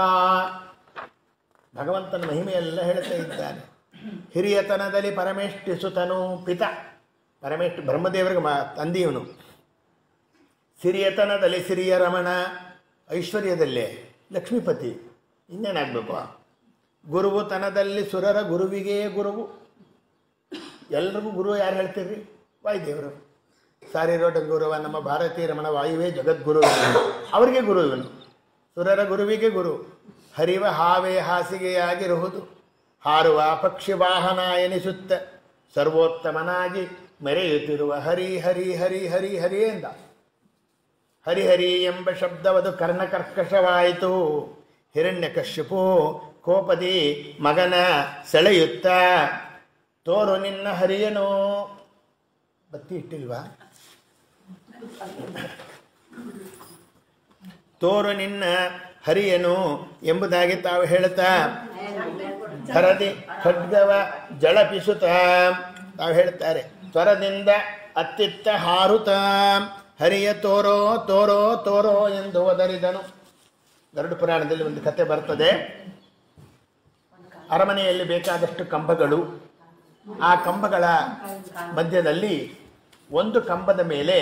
ಭಗವಂತನ ಮಹಿಮೆಯೆಲ್ಲ ಹೇಳ್ತಾ ಇದ್ದಾನೆ ಹಿರಿಯತನದಲ್ಲಿ ಪರಮೇಷ್ಠಿಸುತನು ಪಿತ ಪರಮೇಶ್ ಬ್ರಹ್ಮದೇವರಿಗೆ ಮಾ ತಂದೆಯವನು ಸಿರಿಯತನದಲ್ಲಿ ಸಿರಿಯ ರಮಣ ಐಶ್ವರ್ಯದಲ್ಲೇ ಲಕ್ಷ್ಮೀಪತಿ ಇನ್ನೇನಾಗಬೇಕು ಗುರುವುತನದಲ್ಲಿ ಸುರರ ಗುರುವಿಗೇ ಗುರುವು ಎಲ್ರಿಗೂ ಗುರು ಯಾರು ಹೇಳ್ತೀರಿ ವಾಯುದೇವರು ಸಾರಿರೋಟ ಗುರುವ ನಮ್ಮ ಭಾರತೀಯ ರಮಣ ವಾಯುವೇ ಜಗದ್ಗುರು ಅವರಿಗೆ ಗುರು ಇವನು ಸುರರ ಗುರುವಿಗೆ ಗುರು ಹರಿವ ಹಾವೇ ಹಾಸಿಗೆಯಾಗಿರುವುದು ಹಾರುವ ಪಕ್ಷಿ ವಾಹನ ಎನಿಸುತ್ತ ಸರ್ವೋತ್ತಮನಾಗಿ ಮೆರೆಯುತ್ತಿರುವ ಹರಿ ಹರಿ ಹರಿ ಹರಿ ಹರಿ ಎಂದ ಹರಿಹರಿ ಎಂಬ ಶಬ್ದವದು ಕರ್ಣಕರ್ಕಶವಾಯಿತು ಹಿರಣ್ಯಕಶ್ಯಪು ಕೋಪದಿ ಮಗನ ಸೆಳೆಯುತ್ತ ತೋರು ನಿನ್ನ ಹರಿಯನು ಬತ್ತಿ ಇಟ್ಟಿಲ್ವಾ ತೋರು ನಿನ್ನ ಹರಿಯನು ಎಂಬುದಾಗಿ ತಾವು ಹೇಳುತ್ತಾ ಹರದಿ ಖಡ್ಗವ ಜಳಪಿಸುತ್ತ ತಾವು ಹೇಳ್ತಾರೆ ತ್ವರದಿಂದ ಅತ್ತಿತ್ತ ಹಾರುತ್ತ ಹರಿಯ ತೋರೋ ತೋರೋ ತೋರೋ ಎಂದು ಒದರಿದನು ಗರುಡ ಪುರಾಣದಲ್ಲಿ ಒಂದು ಕತೆ ಬರ್ತದೆ ಅರಮನೆಯಲ್ಲಿ ಬೇಕಾದಷ್ಟು ಕಂಬಗಳು ಆ ಕಂಬಗಳ ಮಧ್ಯದಲ್ಲಿ ಒಂದು ಕಂಬದ ಮೇಲೆ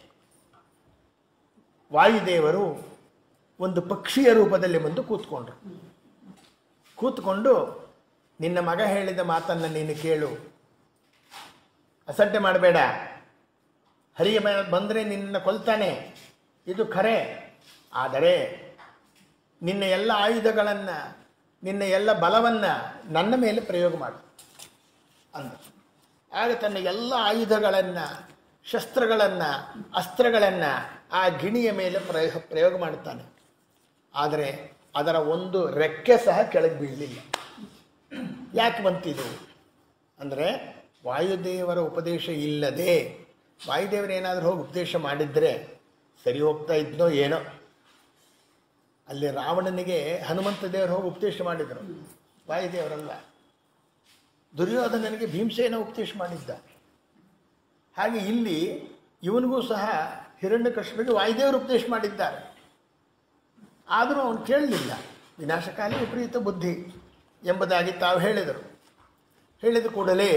ವಾಯುದೇವರು ಒಂದು ಪಕ್ಷಿಯ ರೂಪದಲ್ಲಿ ಬಂದು ಕೂತ್ಕೊಂಡ್ರು ಕೂತ್ಕೊಂಡು ನಿನ್ನ ಮಗ ಹೇಳಿದ ಮಾತನ್ನು ನೀನು ಕೇಳು ಅಸಡ್ಡೆ ಮಾಡಬೇಡ ಹರಿಯ ಮೇಲೆ ಬಂದರೆ ನಿನ್ನ ಕೊಲ್ತಾನೆ ಇದು ಖರೆ ಆದರೆ ನಿನ್ನ ಎಲ್ಲ ಆಯುಧಗಳನ್ನು ನಿನ್ನ ಎಲ್ಲ ಬಲವನ್ನು ನನ್ನ ಮೇಲೆ ಪ್ರಯೋಗ ಮಾಡು ಅಂದ ಆಗ ತನ್ನ ಎಲ್ಲ ಆಯುಧಗಳನ್ನು ಶಸ್ತ್ರಗಳನ್ನು ಅಸ್ತ್ರಗಳನ್ನು ಆ ಗಿಣಿಯ ಮೇಲೆ ಪ್ರಯೋಗ ಪ್ರಯೋಗ ಮಾಡುತ್ತಾನೆ ಆದರೆ ಅದರ ಒಂದು ರೆಕ್ಕೆ ಸಹ ಕೆಳಗೆ ಬೀಳಲಿಲ್ಲ ಯಾಕೆ ಬಂತಿದು ಅಂದರೆ ವಾಯುದೇವರ ಉಪದೇಶ ಇಲ್ಲದೆ ವಾಯುದೇವರು ಏನಾದರೂ ಹೋಗಿ ಉಪದೇಶ ಮಾಡಿದರೆ ಸರಿ ಹೋಗ್ತಾ ಇದ್ನೋ ಏನೋ ಅಲ್ಲಿ ರಾವಣನಿಗೆ ಹನುಮಂತ ದೇವರು ಹೋಗಿ ಉಪದೇಶ ಮಾಡಿದರು ವಾಯುದೇವರಲ್ಲ ದುರ್ಯೋಧನನಿಗೆ ಭೀಮಸೇನ ಉಪದೇಶ ಮಾಡಿದ್ದ ಹಾಗೆ ಇಲ್ಲಿ ಇವನಿಗೂ ಸಹ ಹಿರಣ್ಯಕೃಷ್ಣನಿಗೆ ವಾಯುದೇವರು ಉಪದೇಶ ಮಾಡಿದ್ದಾರೆ ಆದರೂ ಅವನು ಕೇಳಲಿಲ್ಲ ವಿನಾಶಕಾಲಿ ವಿಪರೀತ ಬುದ್ಧಿ ಎಂಬುದಾಗಿ ತಾವು ಹೇಳಿದರು ಹೇಳಿದ ಕೂಡಲೇ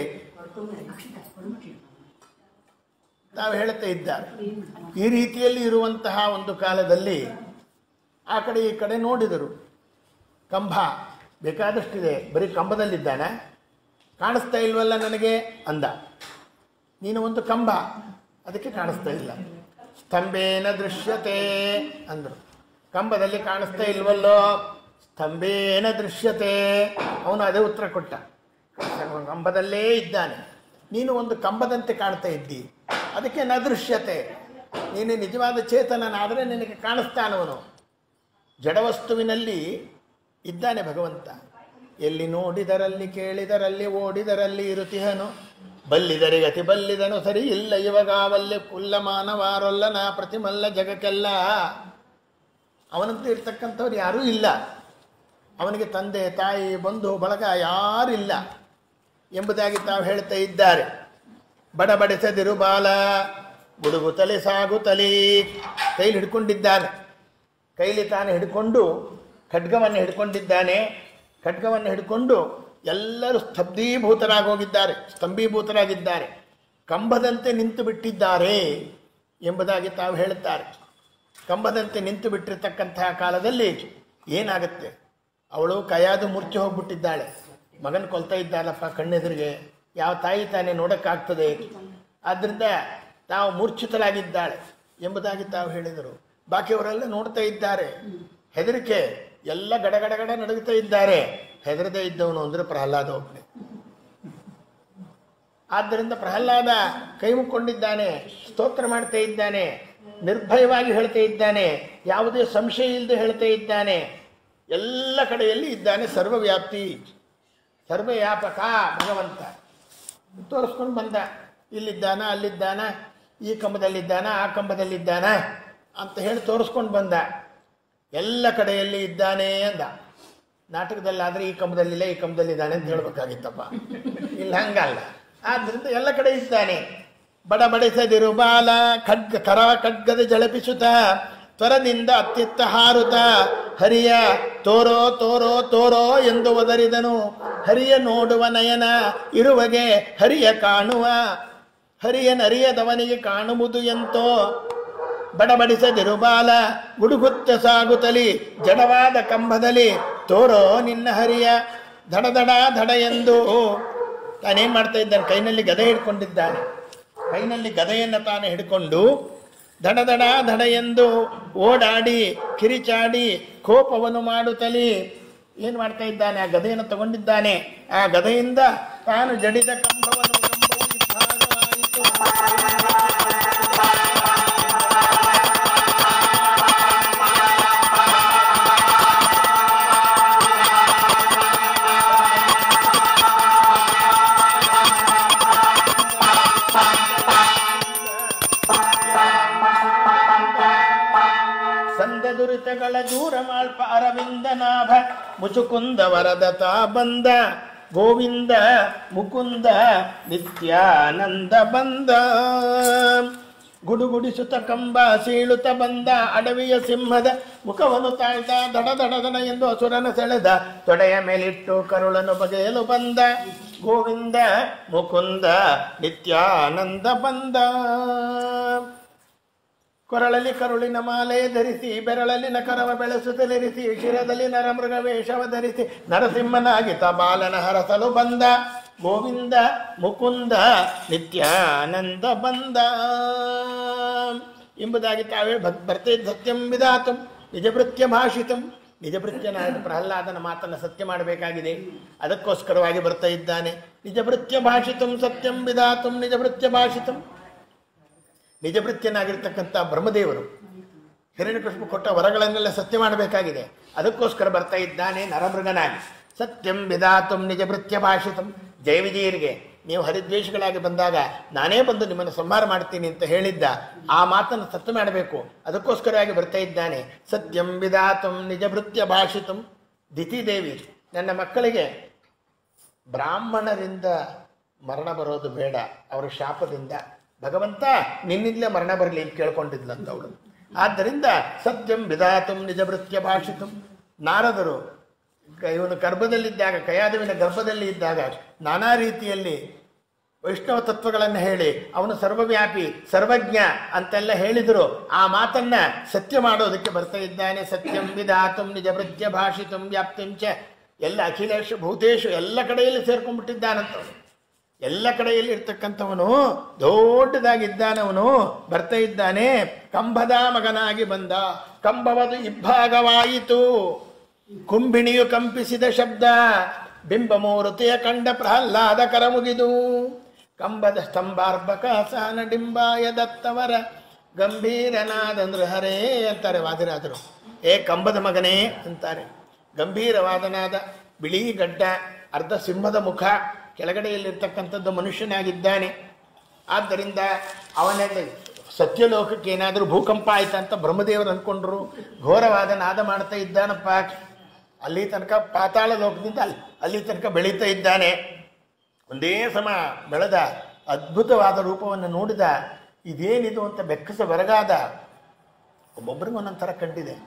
ತಾವು ಹೇಳುತ್ತಾ ಇದ್ದಾರೆ ಈ ರೀತಿಯಲ್ಲಿ ಇರುವಂತಹ ಒಂದು ಕಾಲದಲ್ಲಿ ಆ ಕಡೆ ಈ ಕಡೆ ನೋಡಿದರು ಕಂಬ ಬೇಕಾದಷ್ಟಿದೆ ಬರೀ ಕಂಬದಲ್ಲಿದ್ದಾನೆ ಕಾಣಿಸ್ತಾ ಇಲ್ವಲ್ಲ ನನಗೆ ಅಂದ ನೀನು ಒಂದು ಕಂಬ ಅದಕ್ಕೆ ಕಾಣಿಸ್ತಾ ಇಲ್ಲ ಸ್ತಂಭೇನ ದೃಶ್ಯತೆ ಅಂದರು ಕಂಬದಲ್ಲಿ ಕಾಣಿಸ್ತಾ ಇಲ್ವಲ್ಲೋ ಸ್ತಂಭೇನ ದೃಶ್ಯತೆ ಅವನು ಅದೇ ಉತ್ತರ ಕೊಟ್ಟ ಕಂಬದಲ್ಲೇ ಇದ್ದಾನೆ ನೀನು ಒಂದು ಕಂಬದಂತೆ ಕಾಣ್ತಾ ಇದ್ದಿ ಅದಕ್ಕೆ ನ ದೃಶ್ಯತೆ ನೀನು ನಿಜವಾದ ಚೇತನನಾದರೆ ನಿನಗೆ ಕಾಣಿಸ್ತಾನವನು ಜಡವಸ್ತುವಿನಲ್ಲಿ ಇದ್ದಾನೆ ಭಗವಂತ ಎಲ್ಲಿ ನೋಡಿದರಲ್ಲಿ ಕೇಳಿದರಲ್ಲಿ ಓಡಿದರಲ್ಲಿ ಇರುತಿಹನು ಬಲ್ಲಿದರೆ ಅತಿ ಬಲ್ಲಿದನು ಸರಿ ಇಲ್ಲ ಇವಾಗಾವಲ್ಲಿ ಕುಲ್ಲ ಮಾನವಾರೊಲ್ಲ ನಾ ಪ್ರತಿಮಲ್ಲ ಜಗಕ್ಕೆಲ್ಲ ಅವನಂತೂ ಇರ್ತಕ್ಕಂಥವ್ರು ಯಾರೂ ಇಲ್ಲ ಅವನಿಗೆ ತಂದೆ ತಾಯಿ ಬಂಧು ಬಳಗ ಯಾರಿಲ್ಲ ಎಂಬುದಾಗಿ ತಾವು ಹೇಳ್ತಾ ಇದ್ದಾರೆ ಬಡಬಡಿಸದಿರು ಬಾಲ ಗುಡುಗುತ್ತಲೆ ಸಾಗುತ್ತಲೇ ಕೈಲಿ ಹಿಡ್ಕೊಂಡಿದ್ದಾನೆ ಕೈಲಿ ತಾನು ಹಿಡ್ಕೊಂಡು ಖಡ್ಗವನ್ನು ಹಿಡ್ಕೊಂಡಿದ್ದಾನೆ ಖಡ್ಗವನ್ನು ಹಿಡ್ಕೊಂಡು ಎಲ್ಲರೂ ಸ್ತಬ್ಧೀಭೂತರಾಗೋಗಿದ್ದಾರೆ ಸ್ತಂಭೀಭೂತರಾಗಿದ್ದಾರೆ ಕಂಬದಂತೆ ನಿಂತು ಬಿಟ್ಟಿದ್ದಾರೆ ಎಂಬುದಾಗಿ ತಾವು ಹೇಳುತ್ತಾರೆ ಕಂಬದಂತೆ ನಿಂತು ಬಿಟ್ಟಿರ್ತಕ್ಕಂತಹ ಕಾಲದಲ್ಲಿ ಏನಾಗುತ್ತೆ ಅವಳು ಕೈಯಾದು ಮುರ್ಚಿ ಹೋಗ್ಬಿಟ್ಟಿದ್ದಾಳೆ ಮಗನ ಕೊಲ್ತಾ ಇದ್ದಾಳಪ್ಪ ಕಣ್ಣೆದುರಿಗೆ ಯಾವ ತಾಯಿ ತಾನೇ ನೋಡಕ್ಕಾಗ್ತದೆ ಆದ್ದರಿಂದ ತಾವು ಮೂರ್ಛಿತರಾಗಿದ್ದಾಳೆ ಎಂಬುದಾಗಿ ತಾವು ಹೇಳಿದರು ಬಾಕಿಯವರೆಲ್ಲ ನೋಡ್ತಾ ಇದ್ದಾರೆ ಹೆದರಿಕೆ ಎಲ್ಲ ಗಡಗಡಗಡ ನಡುಗುತ್ತಾ ಇದ್ದಾರೆ ಹೆದರದೇ ಇದ್ದವನು ಅಂದ್ರೆ ಪ್ರಹ್ಲಾದ ಒಬ್ಬನೇ ಆದ್ದರಿಂದ ಪ್ರಹ್ಲಾದ ಕೈ ಮುಕ್ಕೊಂಡಿದ್ದಾನೆ ಸ್ತೋತ್ರ ಮಾಡ್ತಾ ಇದ್ದಾನೆ ನಿರ್ಭಯವಾಗಿ ಹೇಳ್ತಾ ಇದ್ದಾನೆ ಯಾವುದೇ ಸಂಶಯ ಇಲ್ಲದೆ ಹೇಳ್ತಾ ಇದ್ದಾನೆ ಎಲ್ಲ ಕಡೆಯಲ್ಲಿ ಇದ್ದಾನೆ ಸರ್ವವ್ಯಾಪ್ತಿ ಸರ್ವವ್ಯಾಪಕ ಭಗವಂತ ತೋರಿಸ್ಕೊಂಡು ಬಂದ ಇಲ್ಲಿದ್ದಾನ ಅಲ್ಲಿದ್ದಾನ ಈ ಕಂಬದಲ್ಲಿದ್ದಾನ ಆ ಕಂಬದಲ್ಲಿದ್ದಾನ ಅಂತ ಹೇಳಿ ತೋರಿಸ್ಕೊಂಡು ಬಂದ ಎಲ್ಲ ಕಡೆಯಲ್ಲಿ ಇದ್ದಾನೆ ಅಂದ ನಾಟಕದಲ್ಲಾದ್ರೆ ಈ ಕಂಬದಲ್ಲಿಲ್ಲ ಈ ಕಂಬದಲ್ಲಿದ್ದಾನೆ ಅಂತ ಹೇಳ್ಬೇಕಾಗಿತ್ತಪ್ಪ ಇಲ್ಲ ಹಂಗಲ್ಲ ಆದ್ರಿಂದ ಎಲ್ಲ ಕಡೆ ಇದ್ದಾನೆ ಬಡಬಡಿಸದಿರು ಬಾಲ ಖಡ್ಗ ಕರ ಖಡ್ಗದ ಜಳಪಿಸುತ್ತ ತ್ವರದಿಂದ ಅತ್ತಿತ್ತ ಹಾರುತ್ತ ಹರಿಯ ತೋರೋ ತೋರೋ ತೋರೋ ಎಂದು ಒದರಿದನು ಹರಿಯ ನೋಡುವ ನಯನ ಇರುವಗೆ ಹರಿಯ ಕಾಣುವ ಹರಿಯ ನರಿಯದವನಿಗೆ ಕಾಣುವುದು ಎಂತೋ ಬಡಬಡಿಸದಿರು ಬಾಲ ಗುಡುಗುತ್ತ ಸಾಗುತ್ತಲಿ ಜಡವಾದ ಕಂಬದಲ್ಲಿ ತೋರೋ ನಿನ್ನ ಹರಿಯ ದಡದಡ ದಡ ಎಂದು ತಾನೇನ್ ಮಾಡ್ತಾ ಇದ್ದಾನೆ ಕೈನಲ್ಲಿ ಗದೆ ಹಿಡ್ಕೊಂಡಿದ್ದಾನೆ ಕೈನಲ್ಲಿ ಗದೆಯನ್ನು ತಾನು ಹಿಡ್ಕೊಂಡು ದಡದಡ ದಡ ಎಂದು ಓಡಾಡಿ ಕಿರಿಚಾಡಿ ಕೋಪವನ್ನು ಮಾಡುತ್ತಲಿ ಏನ್ ಮಾಡ್ತಾ ಇದ್ದಾನೆ ಆ ಗದೆಯನ್ನು ತಗೊಂಡಿದ್ದಾನೆ ಆ ಗದೆಯಿಂದ ತಾನು ಜಡಿದ ಕಂಬವನ್ನು ಕಂಬವು ಇಬ್ಬಾಗವಾಯಿತು. ಸಂದ ದುರಿತಗಳ ದೂರ ಮಾಳ್ಪ ಅರವಿಂದ ನಾಭ ಮುಚುಕುಂದ ವರದತ ಬಂದ ಗೋವಿಂದ ಮುಕುಂದ ನಿತ್ಯಾನಂದ ಬಂದ ಗುಡುಗುಡಿಸುತ್ತ ಕಂಬ ಸೀಳುತ್ತ ಬಂದ ಅಡವಿಯ ಸಿಂಹದ ಮುಖವನ್ನು ತಾಳ್ದ ದಡ ದಡ ದಡ ಎಂದು ಅಸುರನ ಸೆಳೆದ ತೊಡೆಯ ಮೇಲಿಟ್ಟು ಕರುಳನ್ನು ಬಗೆಯಲು ಬಂದ ಗೋವಿಂದ ಮುಕುಂದ ನಿತ್ಯಾನಂದ ಬಂದ ಕೊರಳಲ್ಲಿ ಕರುಳಿನ ಮಾಲೆ ಧರಿಸಿ ಬೆರಳಲ್ಲಿ ನಕರವ ಬೆಳೆಸುತ್ತಲಿರಿಸಿ ಶಿರದಲ್ಲಿ ನರಮೃಗ ವೇಷವ ಧರಿಸಿ ನರಸಿಂಹನಾಗಿ ಬಾಲನ ಹರಸಲು ಬಂದ ಗೋವಿಂದ ಮುಕುಂದ ನಿತ್ಯಾನಂದ ಬಂದ ಎಂಬುದಾಗಿ ತಾವೇ ಭಕ್ ಬರ್ತೆ ಸತ್ಯಂ ವಿಧಾತಂ ನಿಜಭೃತ್ಯ ಭಾಷಿತಂ ನಿಜಭೃತ್ಯನಾದ ಪ್ರಹ್ಲಾದನ ಮಾತನ್ನು ಸತ್ಯ ಮಾಡಬೇಕಾಗಿದೆ ಅದಕ್ಕೋಸ್ಕರವಾಗಿ ಬರ್ತಾ ಇದ್ದಾನೆ ನಿಜಭೃತ್ಯ ಭಾಷಿತಂ ಸತ್ಯಂ ವಿಧಾತಂ ನಿಜಭೃತ್ಯ ಭಾಷಿತಂ ನಿಜಭೃತ್ಯನಾಗಿರ್ತಕ್ಕಂಥ ಬ್ರಹ್ಮದೇವರು ಹಿರಣ್ಯಕೃಷ್ಣ ಕೊಟ್ಟ ವರಗಳನ್ನೆಲ್ಲ ಸತ್ಯ ಮಾಡಬೇಕಾಗಿದೆ ಅದಕ್ಕೋಸ್ಕರ ಬರ್ತಾ ಇದ್ದಾನೆ ನರಮೃಗನಾಗಿ ಸತ್ಯಂ ವಿಧಾತಂ ನಿಜಭೃತ್ಯ ಭಾಷಿತಂ ಜಯವಿಜಯರಿಗೆ ನೀವು ಹರಿದ್ವೇಷಗಳಾಗಿ ಬಂದಾಗ ನಾನೇ ಬಂದು ನಿಮ್ಮನ್ನು ಸಂಹಾರ ಮಾಡ್ತೀನಿ ಅಂತ ಹೇಳಿದ್ದ ಆ ಮಾತನ್ನು ಸತ್ಯ ಮಾಡಬೇಕು ಅದಕ್ಕೋಸ್ಕರವಾಗಿ ಬರ್ತಾ ಇದ್ದಾನೆ ಸತ್ಯಂ ವಿಧಾತಂ ನಿಜಭೃತ್ಯ ಭಾಷಿತಂ ದಿತಿದೇವಿ ನನ್ನ ಮಕ್ಕಳಿಗೆ ಬ್ರಾಹ್ಮಣರಿಂದ ಮರಣ ಬರೋದು ಬೇಡ ಅವರ ಶಾಪದಿಂದ ಭಗವಂತ ನಿನ್ನಿಂದಲೇ ಮರಣ ಬರಲಿ ಅಂತ ಕೇಳ್ಕೊಂಡಿದ್ಲಂತ ಅವಳು ಆದ್ದರಿಂದ ಸತ್ಯಂ ವಿಧಾತಂ ನಿಜಭೃತ್ಯ ಭಾಷಿತಂ ನಾರದರು ಕ- ಇವನು ಗರ್ಭದಲ್ಲಿದ್ದಾಗ ಕಯಾದವಿನ ಗರ್ಭದಲ್ಲಿ ಇದ್ದಾಗ ನಾನಾ ರೀತಿಯಲ್ಲಿ ವೈಷ್ಣವ ತತ್ವಗಳನ್ನು ಹೇಳಿ ಅವನು ಸರ್ವವ್ಯಾಪಿ ಸರ್ವಜ್ಞ ಅಂತೆಲ್ಲ ಹೇಳಿದರು ಆ ಮಾತನ್ನ ಸತ್ಯ ಮಾಡೋದಕ್ಕೆ ಬರ್ತಾ ಇದ್ದಾನೆ ಸತ್ಯಂ ವಿಧಾತಂ ನಿಜಭೃತ್ಯ ಭಾಷಿತಂ ವ್ಯಾಪ್ತಿಂಚ ಎಲ್ಲ ಅಖಿಲೇಶು ಭೂತೇಶು ಎಲ್ಲ ಕಡೆಯಲ್ಲಿ ಸೇರ್ಕೊಂಡ್ಬಿಟ್ಟಿದ್ದಾನಂತ ಎಲ್ಲ ಕಡೆಯಲ್ಲಿ ಇರ್ತಕ್ಕಂಥವನು ದೊಡ್ಡದಾಗಿದ್ದಾನವನು ಬರ್ತಾ ಇದ್ದಾನೆ ಕಂಬದ ಮಗನಾಗಿ ಬಂದ ಕಂಬವದು ಇಬ್ಬಾಗವಾಯಿತು ಕುಂಭಿಣಿಯು ಕಂಪಿಸಿದ ಶಬ್ದ ಬಿಂಬಮೂರ್ತಿಯ ಕಂಡ ಪ್ರಹ್ಲಾದ ಕರ ಮುಗಿದು ಕಂಬದ ಸ್ತಂಭಾರ್ಭಕ ಸಹನ ಡಿಂಬಾಯ ದತ್ತವರ ಗಂಭೀರನಾದ ಹರೇ ಅಂತಾರೆ ವಾದಿರಾದರು ಏ ಕಂಬದ ಮಗನೇ ಅಂತಾರೆ ಗಂಭೀರವಾದನಾದ ಬಿಳಿ ಗಡ್ಡ ಅರ್ಧ ಸಿಂಹದ ಮುಖ ಕೆಳಗಡೆಯಲ್ಲಿರ್ತಕ್ಕಂಥದ್ದು ಮನುಷ್ಯನಾಗಿದ್ದಾನೆ ಆದ್ದರಿಂದ ಅವನಲ್ಲಿ ಸತ್ಯಲೋಕಕ್ಕೆ ಏನಾದರೂ ಭೂಕಂಪ ಆಯ್ತಂತ ಬ್ರಹ್ಮದೇವರು ಅಂದ್ಕೊಂಡ್ರು ಘೋರವಾದ ನಾದ ಮಾಡ್ತಾ ಇದ್ದಾನಪ್ಪ ಅಲ್ಲಿ ತನಕ ಪಾತಾಳ ಲೋಕದಿಂದ ಅಲ್ಲಿ ಅಲ್ಲಿ ತನಕ ಬೆಳೀತಾ ಇದ್ದಾನೆ ಒಂದೇ ಸಮ ಬೆಳೆದ ಅದ್ಭುತವಾದ ರೂಪವನ್ನು ನೋಡಿದ ಇದೇನಿದು ಅಂತ ಬೆಕ್ಕಸ ಬೆರಗಾದ ಒಬ್ಬೊಬ್ಬರಿಗೆ ಒಂದೊಂದು ಥರ ಕಂಡಿದೆ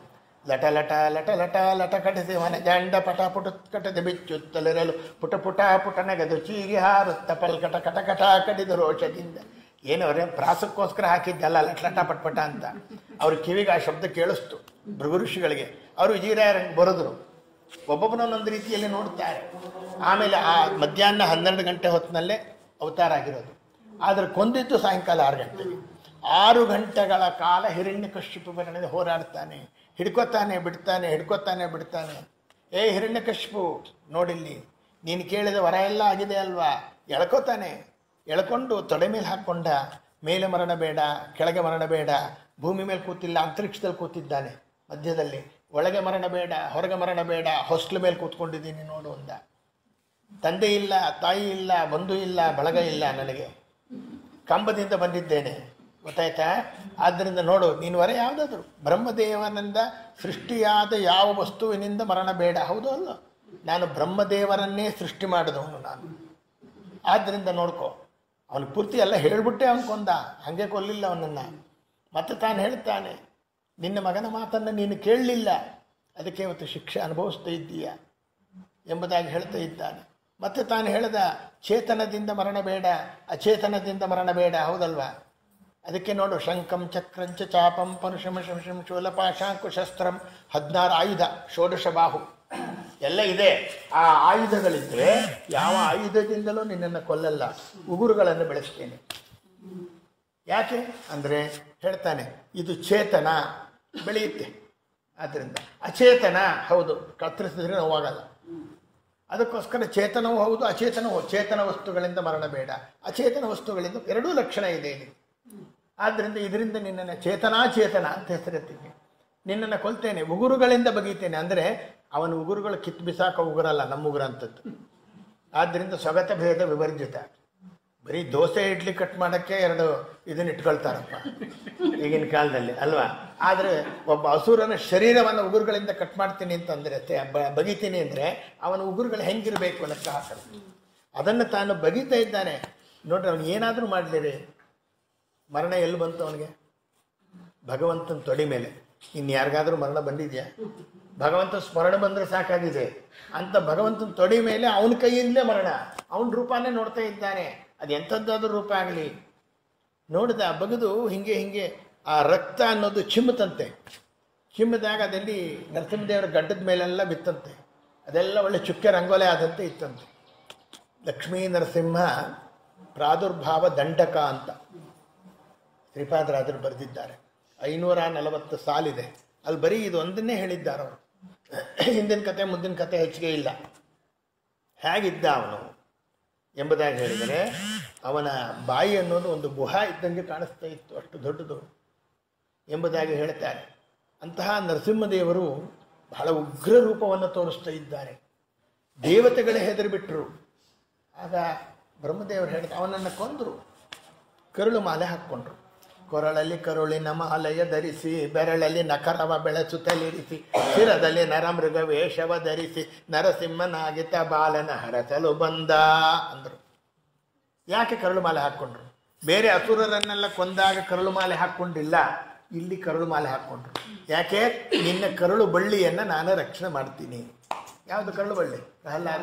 ಲಟ ಲಟ ಲಟ ಲಟ ಲಟ ಕಟಿಸಿ ಮನೆ ಜಂಡ ಪಟ ಪುಟ ಕಟದೆ ಬಿಚ್ಚುತ್ತಲಿರಲು ಪುಟ ಪುಟ ಪುಟ ನಗದು ಚೀರಿ ಹಾರುತ್ತ ಪಲ್ಕಟ ಕಟ ಕಟ ಕಡಿದು ರೋಷದಿಂದ ಏನವ್ರೆ ಪ್ರಾಸಕ್ಕೋಸ್ಕರ ಹಾಕಿದ್ದಲ್ಲ ಲಟ ಲಟ ಪಟ್ಪಟ ಅಂತ ಅವ್ರ ಕಿವಿಗೆ ಆ ಶಬ್ದ ಕೇಳಿಸ್ತು ಭೃಗು ಋಷಿಗಳಿಗೆ ಅವರು ವಿಜಯರಾಯರಂಗೆ ಬರೆದ್ರು ಒಬ್ಬೊಬ್ಬನೊಂದೊಂದು ರೀತಿಯಲ್ಲಿ ನೋಡ್ತಾರೆ ಆಮೇಲೆ ಆ ಮಧ್ಯಾಹ್ನ ಹನ್ನೆರಡು ಗಂಟೆ ಹೊತ್ತಿನಲ್ಲೇ ಅವತಾರ ಆಗಿರೋದು ಆದರೆ ಕೊಂದಿದ್ದು ಸಾಯಂಕಾಲ ಆರು ಗಂಟೆಗೆ ಆರು ಗಂಟೆಗಳ ಕಾಲ ಹಿರಣ್ಯ ಕಶ್ಯಪ ಬರಣೆ ಹೋರಾಡ್ತಾನೆ ಹಿಡ್ಕೊತಾನೆ ಬಿಡ್ತಾನೆ ಹಿಡ್ಕೊತಾನೆ ಬಿಡ್ತಾನೆ ಏ ಹಿರಣ್ಯ ಕಶ್ಯಪು ನೋಡಿಲ್ಲಿ ನೀನು ಕೇಳಿದ ವರ ಎಲ್ಲ ಆಗಿದೆ ಅಲ್ವಾ ಎಳ್ಕೊತಾನೆ ಎಳ್ಕೊಂಡು ತೊಡೆ ಮೇಲೆ ಹಾಕ್ಕೊಂಡ ಮೇಲೆ ಮರಣ ಬೇಡ ಕೆಳಗೆ ಮರಣ ಬೇಡ ಭೂಮಿ ಮೇಲೆ ಕೂತಿಲ್ಲ ಅಂತರಿಕ್ಷದಲ್ಲಿ ಕೂತಿದ್ದಾನೆ ಮಧ್ಯದಲ್ಲಿ ಒಳಗೆ ಮರಣ ಬೇಡ ಹೊರಗೆ ಮರಣ ಬೇಡ ಹೊಸ್ಲು ಮೇಲೆ ಕೂತ್ಕೊಂಡಿದ್ದೀನಿ ನೋಡು ಅಂದ ತಂದೆ ಇಲ್ಲ ತಾಯಿ ಇಲ್ಲ ಬಂಧು ಇಲ್ಲ ಬಳಗ ಇಲ್ಲ ನನಗೆ ಕಂಬದಿಂದ ಬಂದಿದ್ದೇನೆ ಗೊತ್ತಾಯ್ತಾ ಆದ್ದರಿಂದ ನೋಡು ನೀನು ವರ ಯಾವುದಾದ್ರು ಬ್ರಹ್ಮದೇವನಿಂದ ಸೃಷ್ಟಿಯಾದ ಯಾವ ವಸ್ತುವಿನಿಂದ ಮರಣ ಬೇಡ ಹೌದು ಅಲ್ಲ ನಾನು ಬ್ರಹ್ಮದೇವರನ್ನೇ ಸೃಷ್ಟಿ ಮಾಡಿದವನು ನಾನು ಆದ್ದರಿಂದ ನೋಡ್ಕೋ ಅವನು ಪೂರ್ತಿ ಎಲ್ಲ ಹೇಳ್ಬಿಟ್ಟೆ ಅವನು ಕೊಂದ ಹಾಗೆ ಕೊಲ್ಲಿಲ್ಲ ಅವನನ್ನು ಮತ್ತೆ ತಾನು ಹೇಳ್ತಾನೆ ನಿನ್ನ ಮಗನ ಮಾತನ್ನು ನೀನು ಕೇಳಲಿಲ್ಲ ಅದಕ್ಕೆ ಇವತ್ತು ಶಿಕ್ಷೆ ಅನುಭವಿಸ್ತಾ ಇದ್ದೀಯ ಎಂಬುದಾಗಿ ಹೇಳ್ತಾ ಇದ್ದಾನೆ ಮತ್ತೆ ತಾನು ಹೇಳ್ದ ಚೇತನದಿಂದ ಮರಣ ಬೇಡ ಅಚೇತನದಿಂದ ಮರಣ ಬೇಡ ಹೌದಲ್ವಾ ಅದಕ್ಕೆ ನೋಡು ಶಂಕಂ ಚಕ್ರಂಚ ಚಾಪಂ ಪರುಷಮ ಶಂಶಂ ಶೂಲಪಾಶಾಂಕು ಶಸ್ತ್ರಂ ಹದಿನಾರು ಆಯುಧ ಷೋಡಶ ಬಾಹು ಎಲ್ಲ ಇದೆ ಆ ಆಯುಧಗಳಿದ್ರೆ ಯಾವ ಆಯುಧದಿಂದಲೂ ನಿನ್ನನ್ನು ಕೊಲ್ಲಲ್ಲ ಉಗುರುಗಳನ್ನು ಬೆಳೆಸ್ತೇನೆ ಯಾಕೆ ಅಂದರೆ ಹೇಳ್ತಾನೆ ಇದು ಚೇತನ ಬೆಳೆಯುತ್ತೆ ಆದ್ದರಿಂದ ಅಚೇತನ ಹೌದು ಕತ್ತರಿಸಿದ್ರೆ ನೋವಾಗಲ್ಲ ಅದಕ್ಕೋಸ್ಕರ ಚೇತನವೂ ಹೌದು ಅಚೇತನವೂ ಚೇತನ ವಸ್ತುಗಳಿಂದ ಮರಣ ಬೇಡ ಅಚೇತನ ವಸ್ತುಗಳಿಂದ ಎರಡೂ ಲಕ್ಷಣ ಇದೆ ಇಲ್ಲಿ ಆದ್ದರಿಂದ ಇದರಿಂದ ನಿನ್ನನ್ನು ಚೇತನಾಚೇತನ ಅಂತ ಹೆಸರೆತ್ತೀನಿ ನಿನ್ನನ್ನು ಕೊಲ್ತೇನೆ ಉಗುರುಗಳಿಂದ ಬಗೀತೇನೆ ಅಂದರೆ ಅವನ ಉಗುರುಗಳು ಕಿತ್ತು ಬಿಸಾಕ ಉಗುರಲ್ಲ ನಮ್ಮ ಉಗುರಂಥದ್ದು ಆದ್ದರಿಂದ ಸ್ವಗತ ಭೇದ ವಿವರ್ಜಿತ ಬರೀ ದೋಸೆ ಇಡ್ಲಿ ಕಟ್ ಮಾಡೋಕ್ಕೆ ಎರಡು ಇದನ್ನ ಇಟ್ಕೊಳ್ತಾರಪ್ಪ ಈಗಿನ ಕಾಲದಲ್ಲಿ ಅಲ್ವಾ ಆದರೆ ಒಬ್ಬ ಹಸುರನ ಶರೀರವನ್ನು ಉಗುರುಗಳಿಂದ ಕಟ್ ಮಾಡ್ತೀನಿ ಅಂತಂದರೆ ಬ- ಬಗಿತೀನಿ ಅಂದರೆ ಅವನ ಉಗುರುಗಳು ಹೆಂಗಿರಬೇಕು ಲೆಕ್ಕ ಹಾಕಲು ಅದನ್ನು ತಾನು ಬಗಿತಾ ಇದ್ದಾನೆ ನೋಡ್ರಿ ಅವನು ಏನಾದರೂ ಮಾಡಲಿರಿ ಮರಣ ಎಲ್ಲಿ ಬಂತು ಅವನಿಗೆ ಭಗವಂತನ ತೊಡಿ ಮೇಲೆ ಇನ್ನು ಯಾರಿಗಾದ್ರೂ ಮರಣ ಬಂದಿದೆಯಾ ಭಗವಂತ ಸ್ಮರಣ ಬಂದರೆ ಸಾಕಾಗಿದೆ ಅಂತ ಭಗವಂತನ ತೊಡಿ ಮೇಲೆ ಅವನ ಕೈಯಿಂದಲೇ ಮರಣ ಅವನ ರೂಪನೇ ನೋಡ್ತಾ ಇದ್ದಾನೆ ಅದು ಎಂಥದ್ದಾದ್ರೂ ರೂಪ ಆಗಲಿ ನೋಡಿದ ಬಗೆದು ಹಿಂಗೆ ಹಿಂಗೆ ಆ ರಕ್ತ ಅನ್ನೋದು ಚಿಮ್ಮತಂತೆ ಚಿಮ್ಮದಾಗ ಅದಲ್ಲಿ ನರಸಿಂಹದೇವರ ಗಡ್ಡದ ಮೇಲೆಲ್ಲ ಬಿತ್ತಂತೆ ಅದೆಲ್ಲ ಒಳ್ಳೆ ಚುಕ್ಕೆ ರಂಗೋಲೆ ಆದಂತೆ ಇತ್ತಂತೆ ಲಕ್ಷ್ಮೀ ನರಸಿಂಹ ಪ್ರಾದುರ್ಭಾವ ದಂಡಕ ಅಂತ ಶ್ರೀಪಾದರಾಜರು ಬರೆದಿದ್ದಾರೆ ಐನೂರ ನಲವತ್ತು ಸಾಲಿದೆ ಅಲ್ಲಿ ಬರೀ ಇದು ಒಂದನ್ನೇ ಹೇಳಿದ್ದಾರೆ ಅವರು ಹಿಂದಿನ ಕತೆ ಮುಂದಿನ ಕತೆ ಹೆಚ್ಚಿಗೆ ಇಲ್ಲ ಹೇಗಿದ್ದ ಅವನು ಎಂಬುದಾಗಿ ಹೇಳಿದರೆ ಅವನ ಬಾಯಿ ಅನ್ನೋದು ಒಂದು ಗುಹಾ ಇದ್ದಂಗೆ ಕಾಣಿಸ್ತಾ ಇತ್ತು ಅಷ್ಟು ದೊಡ್ಡದು ಎಂಬುದಾಗಿ ಹೇಳ್ತಾರೆ ಅಂತಹ ನರಸಿಂಹದೇವರು ಬಹಳ ಉಗ್ರ ರೂಪವನ್ನು ತೋರಿಸ್ತಾ ಇದ್ದಾರೆ ದೇವತೆಗಳೇ ಹೆದರಿಬಿಟ್ರು ಆಗ ಬ್ರಹ್ಮದೇವರು ಹೇಳಿದ ಅವನನ್ನು ಕೊಂದರು ಕರುಳು ಮಾಲೆ ಹಾಕ್ಕೊಂಡ್ರು ಕೊರಳಲ್ಲಿ ಕರುಳಿನ ಮಾಲೆಯ ಧರಿಸಿ ಬೆರಳಲ್ಲಿ ನಕರವ ಬೆಳೆಸುತ್ತಲಿರಿಸಿ ಶಿರದಲ್ಲಿ ನರಮೃಗ ವೇಷವ ಧರಿಸಿ ನರಸಿಂಹನಾಗಿತ ಬಾಲನ ಹರಸಲು ಬಂದ ಅಂದರು ಯಾಕೆ ಕರುಳು ಮಾಲೆ ಹಾಕ್ಕೊಂಡ್ರು ಬೇರೆ ಅಸುರರನ್ನೆಲ್ಲ ಕೊಂದಾಗ ಕರುಳು ಮಾಲೆ ಹಾಕ್ಕೊಂಡಿಲ್ಲ ಇಲ್ಲಿ ಕರುಳು ಮಾಲೆ ಹಾಕ್ಕೊಂಡ್ರು ಯಾಕೆ ನಿನ್ನ ಕರುಳು ಬಳ್ಳಿಯನ್ನು ನಾನು ರಕ್ಷಣೆ ಮಾಡ್ತೀನಿ ಯಾವುದು ಕರುಳು ಬಳ್ಳಿ ಪ್ರಹ್ಲಾದ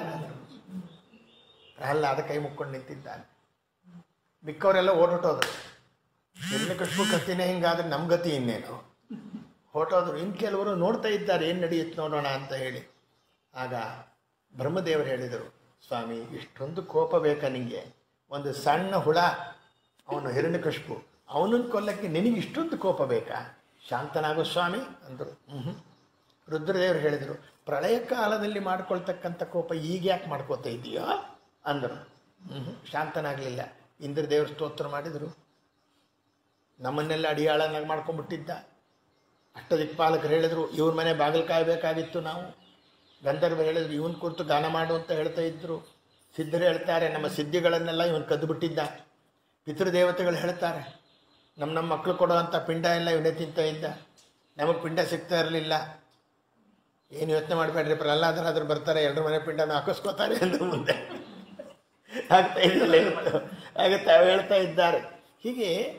ಪ್ರಹ್ಲಾದ ಕೈ ಮುಕ್ಕೊಂಡು ನಿಂತಿದ್ದಾನೆ ಮಿಕ್ಕವರೆಲ್ಲ ಓಡೋಟೋದ್ರು ಹಿರಣ್ಯಕಶ್ಯಪ ಕತ್ತಿನೇ ಹಿಂಗಾದ್ರೆ ನಮ್ಮ ಗತಿ ಇನ್ನೇನು ಹೊರಟೋದ್ರು ಇನ್ನು ಕೆಲವರು ನೋಡ್ತಾ ಇದ್ದಾರೆ ಏನು ನಡೆಯುತ್ತೆ ನೋಡೋಣ ಅಂತ ಹೇಳಿ ಆಗ ಬ್ರಹ್ಮದೇವರು ಹೇಳಿದರು ಸ್ವಾಮಿ ಇಷ್ಟೊಂದು ಕೋಪ ಬೇಕಾ ನಿಂಗೆ ಒಂದು ಸಣ್ಣ ಹುಳ ಅವನು ಹಿರಣ್ಯಕಶ್ಯಪು ಅವನನ್ನು ಕೊಲ್ಲಕ್ಕೆ ನಿನಗೆ ಇಷ್ಟೊಂದು ಕೋಪ ಬೇಕಾ ಶಾಂತನಾಗೋ ಸ್ವಾಮಿ ಅಂದರು ಹ್ಞೂ ರುದ್ರದೇವರು ಹೇಳಿದರು ಪ್ರಳಯ ಕಾಲದಲ್ಲಿ ಮಾಡ್ಕೊಳ್ತಕ್ಕಂಥ ಕೋಪ ಈಗ ಯಾಕೆ ಮಾಡ್ಕೋತಾ ಇದೆಯೋ ಅಂದರು ಹ್ಞೂ ಶಾಂತನಾಗಲಿಲ್ಲ ಇಂದ್ರದೇವರು ಸ್ತೋತ್ರ ಮಾಡಿದರು ನಮ್ಮನ್ನೆಲ್ಲ ಅಡಿಯಾಳನ್ನಾಗಿ ಮಾಡ್ಕೊಂಡ್ಬಿಟ್ಟಿದ್ದ ಅಷ್ಟದಿಕ್ಪಾಲಕರು ಹೇಳಿದರು ಇವ್ರ ಮನೆ ಬಾಗಿಲು ಕಾಯಬೇಕಾಗಿತ್ತು ನಾವು ಗಂಧರ್ವರು ಹೇಳಿದ್ರು ಇವನ್ ಕುರಿತು ಗಾನ ಮಾಡು ಅಂತ ಹೇಳ್ತಾ ಇದ್ರು ಸಿದ್ಧರು ಹೇಳ್ತಾರೆ ನಮ್ಮ ಸಿದ್ಧಿಗಳನ್ನೆಲ್ಲ ಇವನು ಕದ್ದು ಬಿಟ್ಟಿದ್ದ ಪಿತೃದೇವತೆಗಳು ಹೇಳ್ತಾರೆ ನಮ್ಮ ನಮ್ಮ ಮಕ್ಕಳು ಕೊಡುವಂಥ ಪಿಂಡ ಎಲ್ಲ ಇವನೇ ತಿಂತ ಇದ್ದ ನಮಗೆ ಪಿಂಡ ಸಿಗ್ತಾ ಇರಲಿಲ್ಲ ಏನು ಯೋಚನೆ ಮಾಡಬೇಡ್ರಿ ಪ್ರಹ್ಲಾದರಾದ್ರು ಬರ್ತಾರೆ ಎಲ್ಲರ ಮನೆ ಪಿಂಡನ ಹಾಕಿಸ್ಕೋತಾರೆ ಎಂದು ಮುಂದೆ ಆಗ್ತಾ ಇದೆಯಲ್ಲ ಇವತ್ತು ಹಾಗೆ ತಾವು ಹೇಳ್ತಾ ಇದ್ದಾರೆ ಹೀಗೆ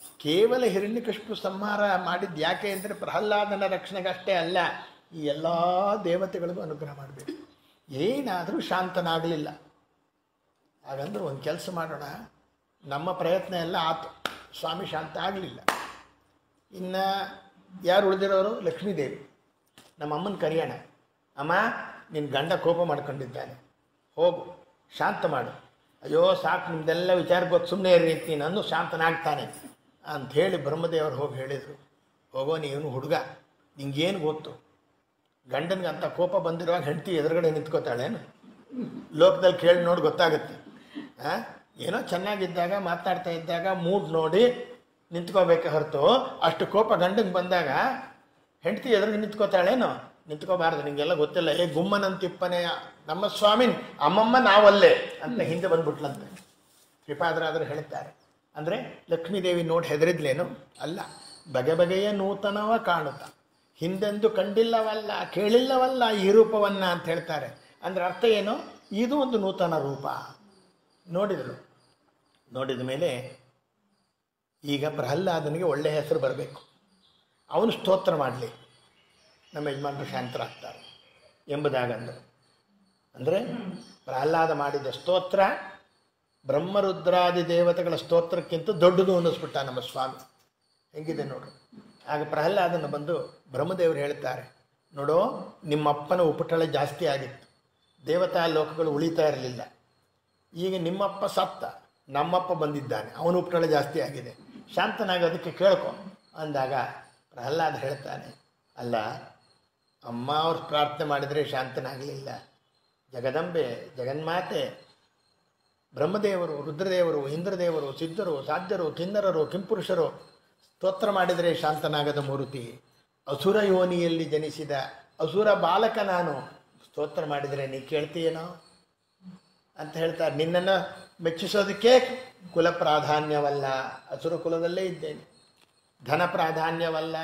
ಕೇವಲ ಹಿರಣ್ಯಕಶಿಪು ಸಂಹಾರ ಮಾಡಿದ್ದು ಯಾಕೆ ಅಂದರೆ ಪ್ರಹ್ಲಾದನ ರಕ್ಷಣೆಗಷ್ಟೇ ಅಲ್ಲ ಈ ಎಲ್ಲ ದೇವತೆಗಳಿಗೂ ಅನುಗ್ರಹ ಮಾಡಬೇಕು ಏನಾದರೂ ಶಾಂತನಾಗಲಿಲ್ಲ ಹಾಗಂದ್ರೆ ಒಂದು ಕೆಲಸ ಮಾಡೋಣ ನಮ್ಮ ಪ್ರಯತ್ನ ಎಲ್ಲ ಆತು ಸ್ವಾಮಿ ಶಾಂತ ಆಗಲಿಲ್ಲ ಇನ್ನು ಯಾರು ಉಳಿದಿರೋರು ಲಕ್ಷ್ಮೀದೇವಿ ನಮ್ಮ ಅಮ್ಮನ ಕರೆಯೋಣ ಅಮ್ಮ ನಿನ್ನ ಗಂಡ ಕೋಪ ಮಾಡ್ಕೊಂಡಿದ್ದಾನೆ ಹೋಗು ಶಾಂತ ಮಾಡು ಅಯ್ಯೋ ಸಾಕು ನಿಮ್ದೆಲ್ಲ ವಿಚಾರ ಗೊತ್ತು ಸುಮ್ಮನೆ ಇರ್ರಿ ನಾನು ಶಾಂತನಾಗ್ತಾನೆ ಅಂತ ಹೇಳಿ ಬ್ರಹ್ಮದೇವರು ಹೋಗಿ ಹೇಳಿದರು ಹೋಗೋ ನೀನು ಹುಡುಗ ನಿಂಗೇನು ಗೊತ್ತು ಗಂಡನಿಗೆ ಅಂತ ಕೋಪ ಬಂದಿರುವಾಗ ಹೆಂಡತಿ ಎದುರುಗಡೆ ನಿಂತ್ಕೋತಾಳೇನು ಲೋಕದಲ್ಲಿ ಕೇಳಿ ನೋಡಿ ಗೊತ್ತಾಗುತ್ತೆ ಆ? ಏನೋ ಚೆನ್ನಾಗಿದ್ದಾಗ ಮಾತಾಡ್ತಾ ಇದ್ದಾಗ ಮೂಡ್ ನೋಡಿ ನಿಂತ್ಕೋಬೇಕೆ ಹೊರತು ಅಷ್ಟು ಕೋಪ ಗಂಡಂಗೆ ಬಂದಾಗ ಹೆಂಡತಿ ಎದುರಿಗೆ ನಿಂತ್ಕೋತಾಳೇನು ನಿಂತ್ಕೋಬಾರ್ದು ನಿಂಗೆಲ್ಲ ಗೊತ್ತಿಲ್ಲ ಏ ಗುಮ್ಮನಂತಿಪ್ಪನೆ ನಮ್ಮ ಸ್ವಾಮಿನ್ ಅಮ್ಮಮ್ಮ ನಾವಲ್ಲೇ ಅಂತ ಹಿಂದೆ ಬಂದ್ಬಿಟ್ಲಂತೆ ಶ್ರೀಪಾದರಾದರು ಹೇಳ್ತಾರೆ ಅಂದರೆ ಲಕ್ಷ್ಮೀದೇವಿ ನೋಡಿ ಹೆದರಿದ್ಲೇನು ಅಲ್ಲ ಬಗೆ ಬಗೆಯ ನೂತನವ ಕಾಣುತ್ತ ಹಿಂದೆಂದು ಕಂಡಿಲ್ಲವಲ್ಲ ಕೇಳಿಲ್ಲವಲ್ಲ ಈ ರೂಪವನ್ನ ಅಂತ ಹೇಳ್ತಾರೆ ಅಂದ್ರೆ ಅರ್ಥ ಏನು ಇದು ಒಂದು ನೂತನ ರೂಪ ನೋಡಿದಳು ನೋಡಿದ ಮೇಲೆ ಈಗ ಪ್ರಹ್ಲಾದನಿಗೆ ಒಳ್ಳೆಯ ಹೆಸರು ಬರಬೇಕು ಅವನು ಸ್ತೋತ್ರ ಮಾಡಲಿ ನಮ್ಮ ಯಜಮಾನರು ಶಾಂತರಾಗ್ತಾರೆ ಎಂಬುದಾಗಂದು ಅಂದರೆ ಪ್ರಹ್ಲಾದ ಮಾಡಿದ ಸ್ತೋತ್ರ ಬ್ರಹ್ಮರುದ್ರಾದಿ ದೇವತೆಗಳ ಸ್ತೋತ್ರಕ್ಕಿಂತ ದೊಡ್ಡದು ಅನ್ನಿಸ್ಬಿಟ್ಟ ನಮ್ಮ ಸ್ವಾಮಿ ಹೆಂಗಿದೆ ನೋಡು ಆಗ ಪ್ರಹ್ಲಾದನ ಬಂದು ಬ್ರಹ್ಮದೇವರು ಹೇಳ್ತಾರೆ ನೋಡು ನಿಮ್ಮಪ್ಪನ ಉಪಟಳ ಜಾಸ್ತಿ ಆಗಿತ್ತು ದೇವತಾ ಲೋಕಗಳು ಉಳಿತಾ ಇರಲಿಲ್ಲ ಈಗ ನಿಮ್ಮಪ್ಪ ಸತ್ತ ನಮ್ಮಪ್ಪ ಬಂದಿದ್ದಾನೆ ಅವನ ಉಪಟಳ ಜಾಸ್ತಿ ಆಗಿದೆ ಶಾಂತನಾಗೋದಕ್ಕೆ ಕೇಳ್ಕೊ ಅಂದಾಗ ಪ್ರಹ್ಲಾದ ಹೇಳ್ತಾನೆ ಅಲ್ಲ ಅಮ್ಮ ಅವ್ರು ಪ್ರಾರ್ಥನೆ ಮಾಡಿದರೆ ಶಾಂತನಾಗಲಿಲ್ಲ ಜಗದಂಬೆ ಜಗನ್ಮಾತೆ ಬ್ರಹ್ಮದೇವರು ರುದ್ರದೇವರು ಇಂದ್ರದೇವರು ಸಿದ್ಧರು ಸಾಧ್ಯರು ಕಿನ್ನರರು ಕಿಂಪುರುಷರು ಸ್ತೋತ್ರ ಮಾಡಿದರೆ ಶಾಂತನಾಗದ ಮೂರ್ತಿ ಅಸುರ ಯೋನಿಯಲ್ಲಿ ಜನಿಸಿದ ಅಸುರ ಬಾಲಕ ನಾನು ಸ್ತೋತ್ರ ಮಾಡಿದರೆ ನೀ ಕೇಳ್ತೀಯೇನೋ ಅಂತ ಹೇಳ್ತಾರೆ ನಿನ್ನನ್ನು ಮೆಚ್ಚಿಸೋದಕ್ಕೆ ಕುಲ ಪ್ರಾಧಾನ್ಯವಲ್ಲ ಅಸುರ ಕುಲದಲ್ಲೇ ಇದ್ದೇನೆ ಧನ ಪ್ರಾಧಾನ್ಯವಲ್ಲ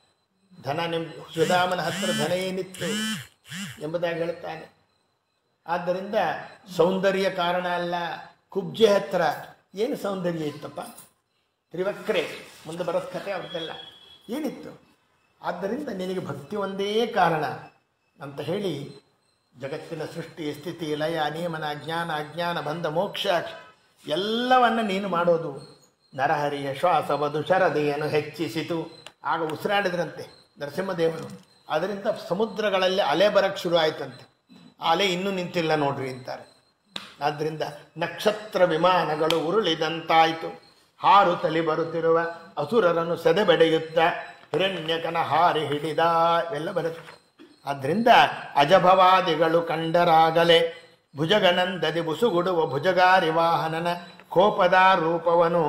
ಧನ ನಿಮ್ಮ ಸುಧಾಮನ ಹತ್ರ ಧನ ಏನಿತ್ತು ಎಂಬುದಾಗಿ ಹೇಳ್ತಾನೆ ಆದ್ದರಿಂದ ಸೌಂದರ್ಯ ಕಾರಣ ಅಲ್ಲ ಕುಬ್ಜೆ ಹತ್ರ ಏನು ಸೌಂದರ್ಯ ಇತ್ತಪ್ಪ ತ್ರಿವಕ್ರೆ ಮುಂದೆ ಬರೋದ್ ಕಥೆ ಅವ್ರದ್ದೆಲ್ಲ ಏನಿತ್ತು ಆದ್ದರಿಂದ ನಿನಗೆ ಭಕ್ತಿ ಒಂದೇ ಕಾರಣ ಅಂತ ಹೇಳಿ ಜಗತ್ತಿನ ಸೃಷ್ಟಿ ಸ್ಥಿತಿ ಲಯ ನಿಯಮನ ಜ್ಞಾನ ಅಜ್ಞಾನ ಬಂಧ ಮೋಕ್ಷ ಎಲ್ಲವನ್ನ ನೀನು ಮಾಡೋದು ನರಹರಿಯ ಶ್ವಾಸವದು ಶರದೆಯನ್ನು ಹೆಚ್ಚಿಸಿತು ಆಗ ಉಸಿರಾಡಿದ್ರಂತೆ ನರಸಿಂಹದೇವರು ಅದರಿಂದ ಸಮುದ್ರಗಳಲ್ಲಿ ಅಲೆ ಬರಕ್ಕೆ ಶುರು ಆಯ್ತಂತೆ ಆ ಅಲೆ ಇನ್ನೂ ನಿಂತಿಲ್ಲ ನೋಡ್ರಿ ಅಂತಾರೆ ಆದ್ದರಿಂದ ನಕ್ಷತ್ರ ವಿಮಾನಗಳು ಉರುಳಿದಂತಾಯಿತು ಹಾರು ತಲಿ ಬರುತ್ತಿರುವ ಅಸುರರನ್ನು ಸೆದೆಬೆಡೆಯುತ್ತ ಹಿರಣ್ಯಕನ ಹಾರಿ ಹಿಡಿದ ಇವೆಲ್ಲ ಬರುತ್ತೆ ಆದ್ದರಿಂದ ಅಜಭವಾದಿಗಳು ಕಂಡರಾಗಲೇ ಭುಜಗನಂದದಿ ಬುಸುಗುಡುವ ಭುಜಗಾರಿ ವಾಹನನ ಕೋಪದ ರೂಪವನು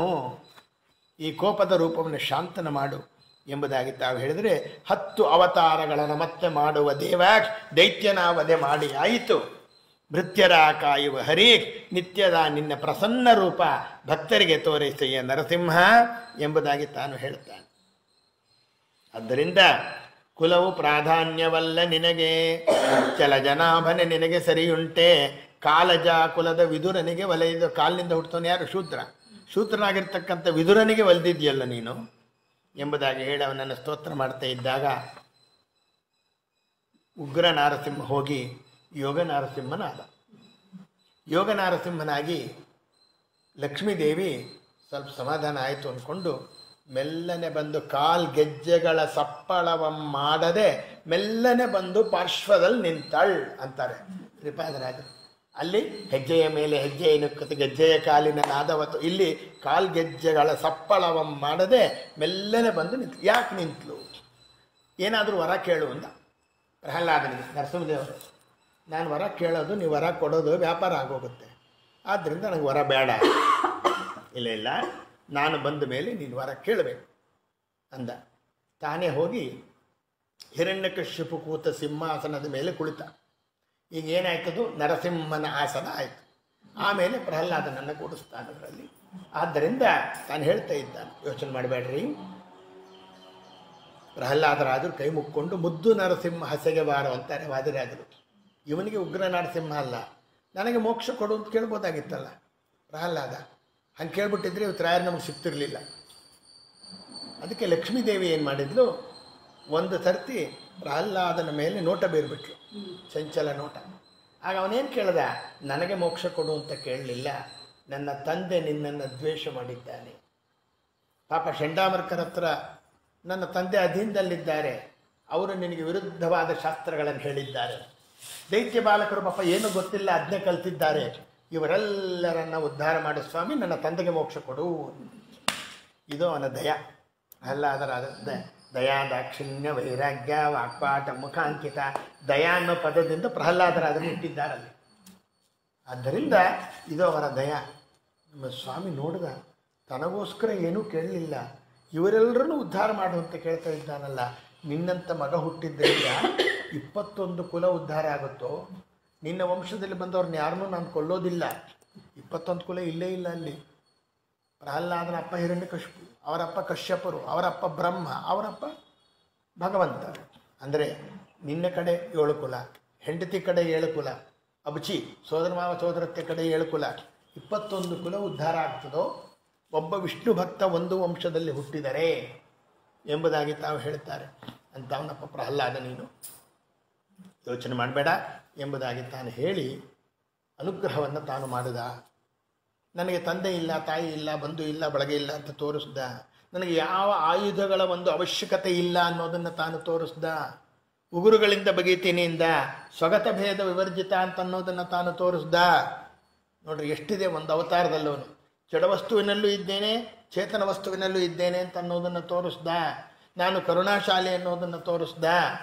ಈ ಕೋಪದ ರೂಪವನ್ನು ಶಾಂತನ ಮಾಡು ಎಂಬುದಾಗಿ ತಾವು ಹೇಳಿದರೆ ಹತ್ತು ಅವತಾರಗಳನ್ನು ಮತ್ತೆ ಮಾಡುವ ದೇವ ದೈತ್ಯನ ವಧೆ ಮಾಡಿ ಆಯಿತು ಭೃತ್ಯರ ಕಾಯುವ ಹರಿ ನಿತ್ಯದ ನಿನ್ನ ಪ್ರಸನ್ನ ರೂಪ ಭಕ್ತರಿಗೆ ತೋರಿಸೆಯ ನರಸಿಂಹ ಎಂಬುದಾಗಿ ತಾನು ಹೇಳ್ತಾನೆ ಆದ್ದರಿಂದ ಕುಲವು ಪ್ರಾಧಾನ್ಯವಲ್ಲ ನಿನಗೆ ಚಲ ಜನಾಭನೆ ನಿನಗೆ ಸರಿಯುಂಟೆ ಕಾಲಜ ಕುಲದ ವಿದುರನಿಗೆ ಒಲೆಯದು ಕಾಲಿನಿಂದ ಹುಟ್ಟುತ್ತಾನೆ ಯಾರು ಶೂದ್ರ ಶೂದ್ರನಾಗಿರ್ತಕ್ಕಂಥ ವಿದುರನಿಗೆ ಒಲಿದಿದ್ಯಲ್ಲ ನೀನು ಎಂಬುದಾಗಿ ಹೇಳಿ ಅವನನ್ನು ಸ್ತೋತ್ರ ಮಾಡ್ತಾ ಇದ್ದಾಗ ಉಗ್ರ ನಾರಸಿಂಹ ಹೋಗಿ ಯೋಗ ನಾರಸಿಂಹನಾದ ಯೋಗ ನಾರಸಿಂಹನಾಗಿ ಲಕ್ಷ್ಮೀದೇವಿ ಸ್ವಲ್ಪ ಸಮಾಧಾನ ಆಯಿತು ಅಂದ್ಕೊಂಡು ಮೆಲ್ಲನೆ ಬಂದು ಕಾಲ್ ಗೆಜ್ಜೆಗಳ ಸಪ್ಪಳವ ಮಾಡದೆ ಮೆಲ್ಲನೆ ಬಂದು ಪಾರ್ಶ್ವದಲ್ಲಿ ನಿಂತಾಳ್ ಅಂತಾರೆ ಶ್ರೀಪಾದರಾಜರು ಅಲ್ಲಿ ಹೆಜ್ಜೆಯ ಮೇಲೆ ಹೆಜ್ಜೆ ಇನುಕ್ಕತೆ ಗೆಜ್ಜೆಯ ಕಾಲಿನ ನಾದವತ್ತು ಇಲ್ಲಿ ಕಾಲ್ ಗೆಜ್ಜೆಗಳ ಸಪ್ಪಳವ ಮಾಡದೆ ಮೆಲ್ಲನೆ ಬಂದು ನಿಂತು ಯಾಕೆ ನಿಂತಲು ಏನಾದರೂ ವರ ಕೇಳು ಅಂದ ಪ್ರಹ್ಲಾದನಿಗೆ ನರಸಿಂಹದೇವರು ನಾನು ವರ ಕೇಳೋದು ನೀವು ವರ ಕೊಡೋದು ವ್ಯಾಪಾರ ಆಗೋಗುತ್ತೆ ಆದ್ದರಿಂದ ನನಗೆ ವರ ಬೇಡ ಇಲ್ಲ ಇಲ್ಲ ನಾನು ಬಂದ ಮೇಲೆ ನೀನು ವರ ಕೇಳಬೇಕು ಅಂದ ತಾನೇ ಹೋಗಿ ಹಿರಣ್ಯಕಶ್ಯಪು ಕೂತ ಸಿಂಹಾಸನದ ಮೇಲೆ ಕುಳಿತ ಈಗ ಏನಾಯ್ತದು ನರಸಿಂಹನ ಆಸನ ಆಯಿತು ಆಮೇಲೆ ಪ್ರಹ್ಲಾದನನ್ನು ಕೂಡಿಸ್ತಾನೆ ಅದರಲ್ಲಿ ಆದ್ದರಿಂದ ತಾನು ಹೇಳ್ತಾ ಇದ್ದಾನೆ ಯೋಚನೆ ಮಾಡಬೇಡ್ರಿ ಪ್ರಹ್ಲಾದರಾಜರು ಕೈ ಮುಕ್ಕೊಂಡು ಮುದ್ದು ನರಸಿಂಹ ಹಸೆಗೆ ಬಾರೋ ಅಂತಾರೆ ವಾದಿರಾಜರು ಇವನಿಗೆ ಉಗ್ರ ನರಸಿಂಹ ಅಲ್ಲ ನನಗೆ ಮೋಕ್ಷ ಕೊಡು ಅಂತ ಕೇಳ್ಬೋದಾಗಿತ್ತಲ್ಲ ಪ್ರಹ್ಲಾದ ಹಂಗೆ ಕೇಳ್ಬಿಟ್ಟಿದ್ರೆ ಇವತ್ತು ರಾಯರು ನಮಗೆ ಸಿಗ್ತಿರ್ಲಿಲ್ಲ ಅದಕ್ಕೆ ಲಕ್ಷ್ಮೀದೇವಿ ಏನು ಮಾಡಿದ್ಲು ಒಂದು ಸರ್ತಿ ಪ್ರಹ್ಲಾದನ ಮೇಲೆ ನೋಟ ಬೀರ್ಬಿಟ್ಲು ಚಂಚಲ ನೋಟ ಆಗ ಅವನೇನು ಕೇಳ್ದ ನನಗೆ ಮೋಕ್ಷ ಕೊಡು ಅಂತ ಕೇಳಲಿಲ್ಲ ನನ್ನ ತಂದೆ ನಿನ್ನನ್ನು ದ್ವೇಷ ಮಾಡಿದ್ದಾನೆ ಪಾಪ ಶಂಡಾಮರ್ಕರ ಹತ್ರ ನನ್ನ ತಂದೆ ಅಧೀನದಲ್ಲಿದ್ದಾರೆ ಅವರು ನಿನಗೆ ವಿರುದ್ಧವಾದ ಶಾಸ್ತ್ರಗಳನ್ನು ಹೇಳಿದ್ದಾರೆ ದೈತ್ಯ ಬಾಲಕರು ಪಾಪ ಏನು ಗೊತ್ತಿಲ್ಲ ಅದನ್ನೇ ಕಲ್ತಿದ್ದಾರೆ ಇವರೆಲ್ಲರನ್ನ ಉದ್ಧಾರ ಮಾಡಿ ಸ್ವಾಮಿ ನನ್ನ ತಂದೆಗೆ ಮೋಕ್ಷ ಕೊಡು ಇದು ಅವನ ದಯ ಅಲ್ಲ ಅದರ ದ- ದಯಾ ದಾಕ್ಷಿಣ್ಯ ವೈರಾಗ್ಯ ವಾಕ್ಪಾಟ ಮುಖಾಂಕಿತ ದಯಾ ಅನ್ನೋ ಪದದಿಂದ ಪ್ರಹ್ಲಾದರಾದನ್ನು ಇಟ್ಟಿದ್ದಾರಲ್ಲಿ ಆದ್ದರಿಂದ ಇದು ಅವರ ದಯ ನಮ್ಮ ಸ್ವಾಮಿ ನೋಡಿದ ತನಗೋಸ್ಕರ ಏನೂ ಕೇಳಲಿಲ್ಲ ಇವರೆಲ್ಲರನ್ನೂ ಉದ್ಧಾರ ಮಾಡು ಅಂತ ಕೇಳ್ತಾ ಇದ್ದಾನಲ್ಲ ನಿನ್ನಂಥ ಮಗ ಹುಟ್ಟಿದ್ದರಿಂದ ಇಪ್ಪತ್ತೊಂದು ಕುಲ ಉದ್ಧಾರ ಆಗುತ್ತೋ ನಿನ್ನ ವಂಶದಲ್ಲಿ ಬಂದವ್ರನ್ನ ಯಾರನ್ನೂ ನಾನು ಕೊಲ್ಲೋದಿಲ್ಲ ಇಪ್ಪತ್ತೊಂದು ಕುಲ ಇಲ್ಲೇ ಇಲ್ಲ ಅಲ್ಲಿ ಪ್ರಹ್ಲಾದನ ಅಪ್ಪ ಹಿರಣ್ಯಕಶಿಪು ಅವರಪ್ಪ ಕಶ್ಯಪರು ಅವರಪ್ಪ ಬ್ರಹ್ಮ ಅವರಪ್ಪ ಭಗವಂತ ಅಂದರೆ ನಿನ್ನ ಕಡೆ ಏಳು ಕುಲ ಹೆಂಡತಿ ಕಡೆ ಏಳು ಕುಲ ಅಬಚಿ ಸೋದರ ಮಾವ ಸೋದರತ್ತೆ ಕಡೆ ಏಳು ಕುಲ ಇಪ್ಪತ್ತೊಂದು ಕುಲ ಉದ್ಧಾರ ಆಗ್ತದೋ ಒಬ್ಬ ವಿಷ್ಣು ಭಕ್ತ ಒಂದು ವಂಶದಲ್ಲಿ ಹುಟ್ಟಿದರೆ ಎಂಬುದಾಗಿ ತಾವು ಹೇಳ್ತಾರೆ ಅಂತ ಅವನಪ್ಪ ಪ್ರಹ್ಲಾದ ನೀನು ಯೋಚನೆ ಮಾಡಬೇಡ ಎಂಬುದಾಗಿ ತಾನು ಹೇಳಿ ಅನುಗ್ರಹವನ್ನು ತಾನು ಮಾಡಿದ ನನಗೆ ತಂದೆ ಇಲ್ಲ ತಾಯಿ ಇಲ್ಲ ಬಂಧು ಇಲ್ಲ ಬಳಗ ಇಲ್ಲ ಅಂತ ತೋರಿಸ್ದ ನನಗೆ ಯಾವ ಆಯುಧಗಳ ಒಂದು ಅವಶ್ಯಕತೆ ಇಲ್ಲ ಅನ್ನೋದನ್ನು ತಾನು ತೋರಿಸ್ದ ಉಗುರುಗಳಿಂದ ಬಗೀತೀನಿ ಇಂದ ಸ್ವಗತ ಭೇದ ವಿವರ್ಜಿತ ಅಂತ ಅನ್ನೋದನ್ನು ತಾನು ತೋರಿಸ್ದ ನೋಡ್ರಿ ಎಷ್ಟಿದೆ ಒಂದು ಅವತಾರದಲ್ಲವನು ಜಡ ವಸ್ತುವಿನಲ್ಲೂ ಇದ್ದೇನೆ ಚೇತನ ವಸ್ತುವಿನಲ್ಲೂ ಇದ್ದೇನೆ ಅಂತ ಅನ್ನೋದನ್ನು ತೋರಿಸ್ದ ನಾನು ಕರುಣಾಶಾಲಿ ಅನ್ನೋದನ್ನು ತೋರಿಸ್ದ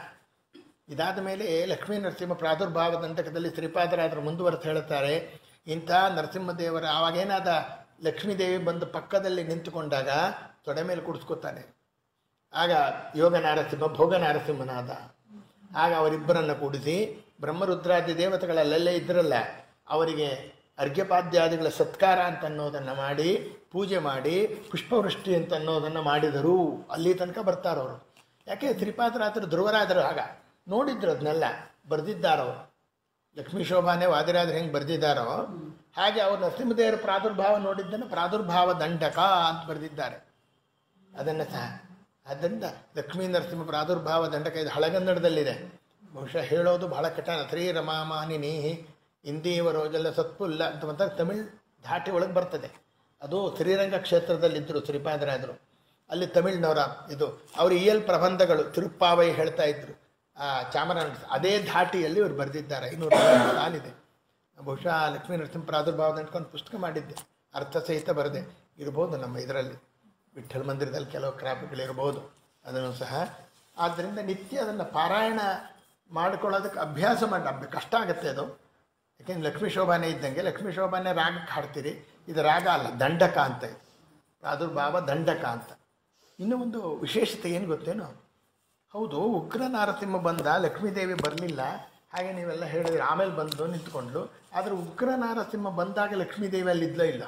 ಇದಾದ ಮೇಲೆ ಲಕ್ಷ್ಮೀ ನರಸಿಂಹ ಪ್ರಾದುರ್ಭಾವ ದಂಡಕದಲ್ಲಿ ಶ್ರೀಪಾದರಾದರು ಮುಂದುವರೆದು ಹೇಳುತ್ತಾರೆ ಇಂಥ ನರಸಿಂಹದೇವರ ಆವಾಗೇನಾದ ಲಕ್ಷ್ಮೀದೇವಿ ಬಂದು ಪಕ್ಕದಲ್ಲಿ ನಿಂತುಕೊಂಡಾಗ ತೊಡೆ ಮೇಲೆ ಕುಡಿಸ್ಕೊತಾನೆ ಆಗ ಯೋಗ ನಾರಸಿಂಹ ಭೋಗ ನಾರಸಿಂಹನಾದ ಆಗ ಅವರಿಬ್ಬರನ್ನ ಕೂಡಿಸಿ ಬ್ರಹ್ಮರುದ್ರಾದಿ ದೇವತೆಗಳಲ್ಲೆಲ್ಲೇ ಇದ್ರಲ್ಲ ಅವರಿಗೆ ಅರ್ಘ್ಯಪಾದ್ಯಾದಿಗಳ ಸತ್ಕಾರ ಅಂತ ಅನ್ನೋದನ್ನು ಮಾಡಿ ಪೂಜೆ ಮಾಡಿ ಪುಷ್ಪವೃಷ್ಟಿ ಅಂತ ಅನ್ನೋದನ್ನು ಮಾಡಿದರು ಅಲ್ಲಿ ತನಕ ಬರ್ತಾರವರು ಯಾಕೆ ಶ್ರೀಪಾದರಾದರು ಧ್ರುವರಾದರು ಆಗ ನೋಡಿದ್ರು ಅದನ್ನೆಲ್ಲ ಬರೆದಿದ್ದಾರವರು ಲಕ್ಷ್ಮೀ ಶೋಭಾನೆ ವಾದಿರಾಜರು ಹೆಂಗೆ ಬರೆದಿದ್ದಾರೋ ಹಾಗೆ ಅವರು ನರಸಿಂಹದೇವರ ಪ್ರಾದುರ್ಭಾವ ನೋಡಿದ್ದನ್ನು ಪ್ರಾದುರ್ಭಾವ ದಂಡಕ ಅಂತ ಬರೆದಿದ್ದಾರೆ ಅದನ್ನು ಸಹ ಆದ್ದರಿಂದ ಲಕ್ಷ್ಮೀ ನರಸಿಂಹ ಪ್ರಾದುರ್ಭಾವ ದಂಡಕ ಇದು ಹಳಗನ್ನಡದಲ್ಲಿದೆ ಬಹುಶಃ ಹೇಳೋದು ಬಹಳ ಕಠಿಣ ಶ್ರೀ ರಮಾಮಾನಿನಿ ಇಂದೀವ ರೋಜಲ್ಲ ಸತ್ಪುಲ್ಲ ಅಂತ ಅಂತ ತಮಿಳ್ ಧಾಟಿ ಒಳಗೆ ಬರ್ತದೆ ಅದು ಶ್ರೀರಂಗ ಕ್ಷೇತ್ರದಲ್ಲಿದ್ದರು ಶ್ರೀಪಾದರಾದರು ಅಲ್ಲಿ ತಮಿಳ್ನವರ ಇದು ಅವರು ಇ ಎಲ್ ಪ್ರಬಂಧಗಳು ತಿರುಪ್ಪಾವೈ ಹೇಳ್ತಾ ಇದ್ರು ಆ ಚಾಮರಾಜ ಅದೇ ಧಾಟಿಯಲ್ಲಿ ಇವರು ಬರೆದಿದ್ದಾರೆ ಇನ್ನೂರ ಸಾಲಿದೆ ಬಹುಶಃ ಲಕ್ಷ್ಮೀ ನರಸಿಂಹ ಪ್ರಾದುರ್ಭಾವ ದಂಡ್ಕೊಂಡು ಪುಸ್ತಕ ಮಾಡಿದ್ದೆ ಅರ್ಥ ಸಹಿತ ಬರದೆ ಇರ್ಬೋದು ನಮ್ಮ ಇದರಲ್ಲಿ ವಿಠ್ಠಲ ಮಂದಿರದಲ್ಲಿ ಕೆಲವು ಕ್ರಾಪ್ಗಳಿರ್ಬೋದು ಅದನ್ನು ಸಹ ಆದ್ದರಿಂದ ನಿತ್ಯ ಅದನ್ನು ಪಾರಾಯಣ ಮಾಡ್ಕೊಳ್ಳೋದಕ್ಕೆ ಅಭ್ಯಾಸ ಮಾಡಿ ಅಭ್ಯ- ಕಷ್ಟ ಆಗುತ್ತೆ ಅದು ಯಾಕೆಂದ್ರೆ ಲಕ್ಷ್ಮೀ ಶೋಭಾನೆ ಇದ್ದಂಗೆ ಲಕ್ಷ್ಮೀ ಶೋಭಾನೆ ರಾಗಕ್ಕೆ ಹಾಡ್ತೀರಿ ಇದು ರಾಗ ಅಲ್ಲ ದಂಡಕ ಅಂತ ಇದು ಪ್ರಾದುರ್ಭಾವ ದಂಡಕ ಅಂತ ಇನ್ನೂ ಒಂದು ವಿಶೇಷತೆ ಏನು ಗೊತ್ತೇನು ಹೌದು ಉಗ್ರ ನಾರಸಿಂಹ ಬಂದ ಲಕ್ಷ್ಮೀದೇವಿ ಬರಲಿಲ್ಲ ಹಾಗೆ ನೀವೆಲ್ಲ ಹೇಳಿದ್ರಿ ಆಮೇಲೆ ಬಂದು ನಿಂತ್ಕೊಂಡ್ಲು ಆದರೆ ಉಗ್ರ ನಾರಸಿಂಹ ಬಂದಾಗ ಲಕ್ಷ್ಮೀದೇವಿ ಅಲ್ಲಿ ಇದ್ಲೋ ಇಲ್ಲ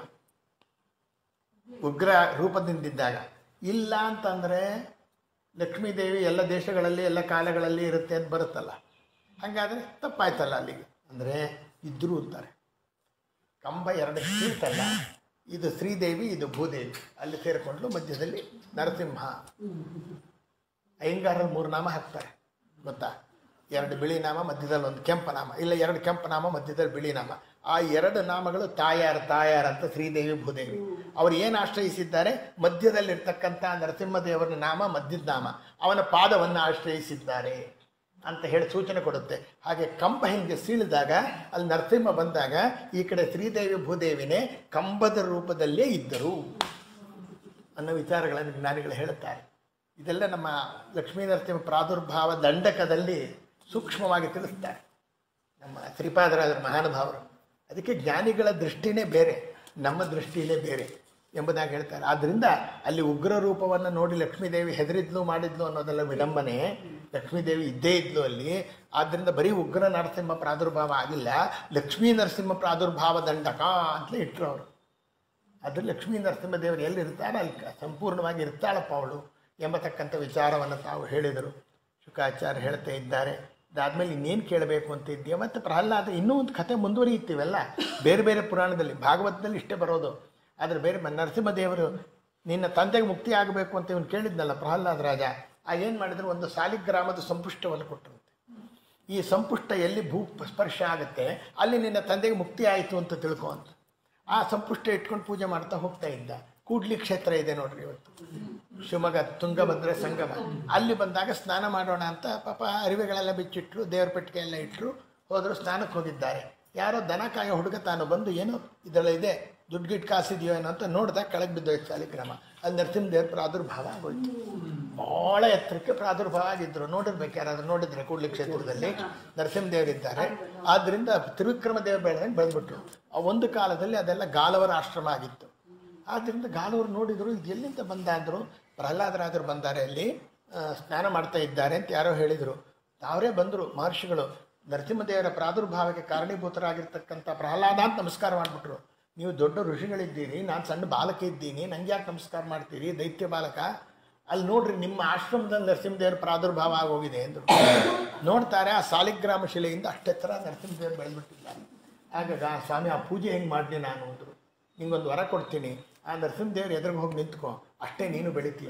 ಉಗ್ರ ರೂಪದಿಂದಿದ್ದಾಗ ಇಲ್ಲ ಅಂತಂದರೆ ಲಕ್ಷ್ಮೀದೇವಿ ಎಲ್ಲ ದೇಶಗಳಲ್ಲಿ ಎಲ್ಲ ಕಾಲಗಳಲ್ಲಿ ಇರುತ್ತೆ ಅಂತ ಬರುತ್ತಲ್ಲ ಹಾಗಾದರೆ ತಪ್ಪಾಯ್ತಲ್ಲ ಅಲ್ಲಿಗೆ ಅಂದರೆ ಇದ್ರು ಅಂತಾರೆ ಕಂಬ ಎರಡು ಸೀಟಲ್ಲ ಇದು ಶ್ರೀದೇವಿ ಇದು ಭೂದೇವಿ ಅಲ್ಲಿ ಸೇರಿಕೊಂಡು ಮಧ್ಯದಲ್ಲಿ ನರಸಿಂಹ ಅಯ್ಯಂಗಾರರು ಮೂರು ನಾಮ ಹಾಕ್ತಾರೆ ಗೊತ್ತಾ ಎರಡು ಬಿಳಿ ನಾಮ ಮಧ್ಯದಲ್ಲಿ ಒಂದು ಕೆಂಪು ನಾಮ ಇಲ್ಲ ಎರಡು ಕೆಂಪು ನಾಮ ಮಧ್ಯದಲ್ಲಿ ಬಿಳಿ ನಾಮ ಆ ಎರಡು ನಾಮಗಳು ತಾಯಾರ ತಾಯಾರ ಅಂತ ಶ್ರೀದೇವಿ ಭೂದೇವಿ ಅವರು ಏನು ಆಶ್ರಯಿಸಿದ್ದಾರೆ ಮಧ್ಯದಲ್ಲಿರ್ತಕ್ಕಂಥ ನರಸಿಂಹದೇವರ ನಾಮ ಮಧ್ಯದ ನಾಮ ಅವನ ಪಾದವನ್ನು ಆಶ್ರಯಿಸಿದ್ದಾರೆ ಅಂತ ಹೇಳಿ ಸೂಚನೆ ಕೊಡುತ್ತೆ ಹಾಗೆ ಕಂಬ ಹಿಂಗೆ ಸೀಳಿದಾಗ ಅಲ್ಲಿ ನರಸಿಂಹ ಬಂದಾಗ ಈ ಕಡೆ ಶ್ರೀದೇವಿ ಭೂದೇವಿನೇ ಕಂಬದ ರೂಪದಲ್ಲೇ ಇದ್ದರು ಅನ್ನೋ ವಿಚಾರಗಳನ್ನು ಜ್ಞಾನಿಗಳು ಹೇಳುತ್ತಾರೆ ಇದೆಲ್ಲ ನಮ್ಮ ಲಕ್ಷ್ಮೀ ನರಸಿಂಹ ಪ್ರಾದುರ್ಭಾವ ದಂಡಕದಲ್ಲಿ ಸೂಕ್ಷ್ಮವಾಗಿ ತಿಳಿಸ್ತಾರೆ ನಮ್ಮ ಶ್ರೀಪಾದರಾದ ಮಹಾನುಭಾವರು ಅದಕ್ಕೆ ಜ್ಞಾನಿಗಳ ದೃಷ್ಟಿನೇ ಬೇರೆ ನಮ್ಮ ದೃಷ್ಟಿನೇ ಬೇರೆ ಎಂಬುದಾಗಿ ಹೇಳ್ತಾರೆ ಆದ್ದರಿಂದ ಅಲ್ಲಿ ಉಗ್ರ ರೂಪವನ್ನು ನೋಡಿ ಲಕ್ಷ್ಮೀದೇವಿ ಹೆದರಿದ್ಲು ಮಾಡಿದ್ಲು ಅನ್ನೋದೆಲ್ಲ ವಿಡಂಬನೆ ಲಕ್ಷ್ಮೀದೇವಿ ಇದ್ದೇ ಇದ್ಲು ಅಲ್ಲಿ ಆದ್ದರಿಂದ ಬರೀ ಉಗ್ರ ನರಸಿಂಹ ಪ್ರಾದುರ್ಭಾವ ಆಗಿಲ್ಲ ಲಕ್ಷ್ಮೀ ನರಸಿಂಹ ಪ್ರಾದುರ್ಭಾವ ದಂಡಕ ಅಂತಲೇ ಇಟ್ಟರು ಅವರು ಅದು ಲಕ್ಷ್ಮೀ ನರಸಿಂಹದೇವರು ಎಲ್ಲಿ ಇರ್ತಾಳೆ ಅಲ್ಲಿ ಕ- ಸಂಪೂರ್ಣವಾಗಿ ಇರ್ತಾಳಪ್ಪ ಅವಳು ಎಂಬತಕ್ಕಂಥ ವಿಚಾರವನ್ನು ತಾವು ಹೇಳಿದರು ಶುಕಾಚಾರ್ಯ ಹೇಳ್ತಾ ಇದ್ದಾರೆ ಅದಾದ್ಮೇಲೆ ಇನ್ನೇನು ಕೇಳಬೇಕು ಅಂತ ಇದೆಯಾ ಮತ್ತು ಪ್ರಹ್ಲಾದ ಇನ್ನೂ ಒಂದು ಕಥೆ ಮುಂದುವರಿಯುತ್ತೀವಲ್ಲ ಬೇರೆ ಬೇರೆ ಪುರಾಣದಲ್ಲಿ ಭಾಗವತದಲ್ಲಿ ಇಷ್ಟೇ ಬರೋದು ಆದರೆ ಬೇರೆ ಮ- ನರಸಿಂಹದೇವರು ನಿನ್ನ ತಂದೆಗೆ ಮುಕ್ತಿ ಆಗಬೇಕು ಅಂತ ಇವನು ಕೇಳಿದ್ನಲ್ಲ ಪ್ರಹ್ಲಾದ ರಾಜ ಆ ಏನು ಮಾಡಿದ್ರು ಒಂದು ಸಾಲಿಗ್ರಾಮದ ಸಂಪುಷ್ಟವನ್ನು ಕೊಟ್ಟರಂತೆ ಈ ಸಂಪುಷ್ಟ ಎಲ್ಲಿ ಭೂ ಸ್ಪರ್ಶ ಆಗುತ್ತೆ ಅಲ್ಲಿ ನಿನ್ನ ತಂದೆಗೆ ಮುಕ್ತಿ ಆಯಿತು ಅಂತ ತಿಳ್ಕೊ ಅಂತ ಆ ಸಂಪುಷ್ಟ ಇಟ್ಕೊಂಡು ಪೂಜೆ ಮಾಡ್ತಾ ಹೋಗ್ತಾ ಇದ್ದ ಕೂಡ್ಲಿ ಕ್ಷೇತ್ರ ಇದೆ ನೋಡ್ರಿ ಇವತ್ತು ಶಿವಮೊಗ್ಗ ತುಂಗಭದ್ರ ಸಂಗಮ ಅಲ್ಲಿ ಬಂದಾಗ ಸ್ನಾನ ಮಾಡೋಣ ಅಂತ ಪಾಪ ಅರಿವೆಗಳೆಲ್ಲ ಬಿಚ್ಚಿಟ್ರು ದೇವ್ರ ಪೆಟ್ಟಿಗೆ ಎಲ್ಲ ಇಟ್ಟರು ಹೋದರು ಸ್ನಾನಕ್ಕೆ ಹೋಗಿದ್ದಾರೆ ಯಾರೋ ದನ ಕಾಯೋ ಹುಡುಗ ತಾನು ಬಂದು ಏನೋ ಇದೆಲ್ಲ ಇದೆ ದುಡ್ಡು ಗಿಟ್ಟು ಕಾಸಿದೆಯೋ ಏನೋ ಅಂತ ನೋಡಿದಾಗ ಕೆಳಗೆ ಬಿದ್ದೋಯ್ತು ಸಾಲಿಗ್ರಾಮ ಅಲ್ಲಿ ನರಸಿಂಹದೇವ್ರ ಪ್ರಾದುರ್ಭಾವ ಆಗೋಯ್ತು ಭಾಳ ಎತ್ತರಕ್ಕೆ ಪ್ರಾದುರ್ಭಾವ ಆಗಿದ್ರು ನೋಡಿರ್ಬೇಕು ಯಾರಾದ್ರೂ ನೋಡಿದ್ರೆ ಕೂಡ್ಲಿ ಕ್ಷೇತ್ರದಲ್ಲಿ ನರಸಿಂಹದೇವರಿದ್ದಾರೆ ಆದ್ದರಿಂದ ತ್ರಿವಿಕ್ರಮ ದೇವ ಬೆಳೆದಂಗೆ ಬೆಳೆದ್ಬಿಟ್ರು ಆ ಒಂದು ಕಾಲದಲ್ಲಿ ಅದೆಲ್ಲ ಗಾಲವರ ಆಶ್ರಮ ಆಗಿತ್ತು ಆದ್ದರಿಂದ ಗಾಲವರು ನೋಡಿದ್ರು ಇದು ಎಲ್ಲಿಂದ ಬಂದ ಅಂದರು ಪ್ರಹ್ಲಾದರಾಜರು ಬಂದ್ದಾರೆ ಅಲ್ಲಿ ಆ, ಸ್ನಾನ ಮಾಡ್ತಾ ಇದ್ದಾರೆ ಅಂತ ಯಾರೋ ಹೇಳಿದರು ಅವರೇ ಬಂದರು ಮಹರ್ಷಿಗಳು ನರಸಿಂಹದೇವರ ಪ್ರಾದುರ್ಭಾವಕ್ಕೆ ಕಾರಣೀಭೂತರಾಗಿರ್ತಕ್ಕಂಥ ಪ್ರಹ್ಲಾದ ಅಂತ ನಮಸ್ಕಾರ ಮಾಡಿಬಿಟ್ರು ನೀವು ದೊಡ್ಡ ಋಷಿಗಳಿದ್ದೀರಿ ನಾನು ಸಣ್ಣ ಬಾಲಕ ಇದ್ದೀನಿ ನಂಗೆ ಯಾಕೆ ನಮಸ್ಕಾರ ಮಾಡ್ತೀರಿ ದೈತ್ಯ ಬಾಲಕ ಅಲ್ಲಿ ನೋಡ್ರಿ ನಿಮ್ಮ ಆಶ್ರಮದಲ್ಲಿ ನರಸಿಂಹದೇವರ ಪ್ರಾದುರ್ಭಾವ ಆಗೋಗಿದೆ ಅಂದರು ನೋಡ್ತಾರೆ ಆ ಸಾಲಿಗ್ರಾಮ ಶಿಲೆಯಿಂದ ಅಷ್ಟೆತ್ತರ ನರಸಿಂಹದೇವರು ಬೆಳೆದ್ಬಿಟ್ಟಿದ್ದಾರೆ ಆಗ ಗಾ- ಸ್ವಾಮಿ ಆ ಪೂಜೆ ಹೆಂಗೆ ಮಾಡಲಿ ನಾನು ಅಂದರು ನಿಂಗೊಂದು ವರ ಕೊಡ್ತೀನಿ ಆ ನರಸಿಂಹದೇವ್ರ ಎದುರಿಗೆ ಹೋಗಿ ನಿಂತ್ಕೊ ಅಷ್ಟೇ ನೀನು ಬೆಳಿತೀಯ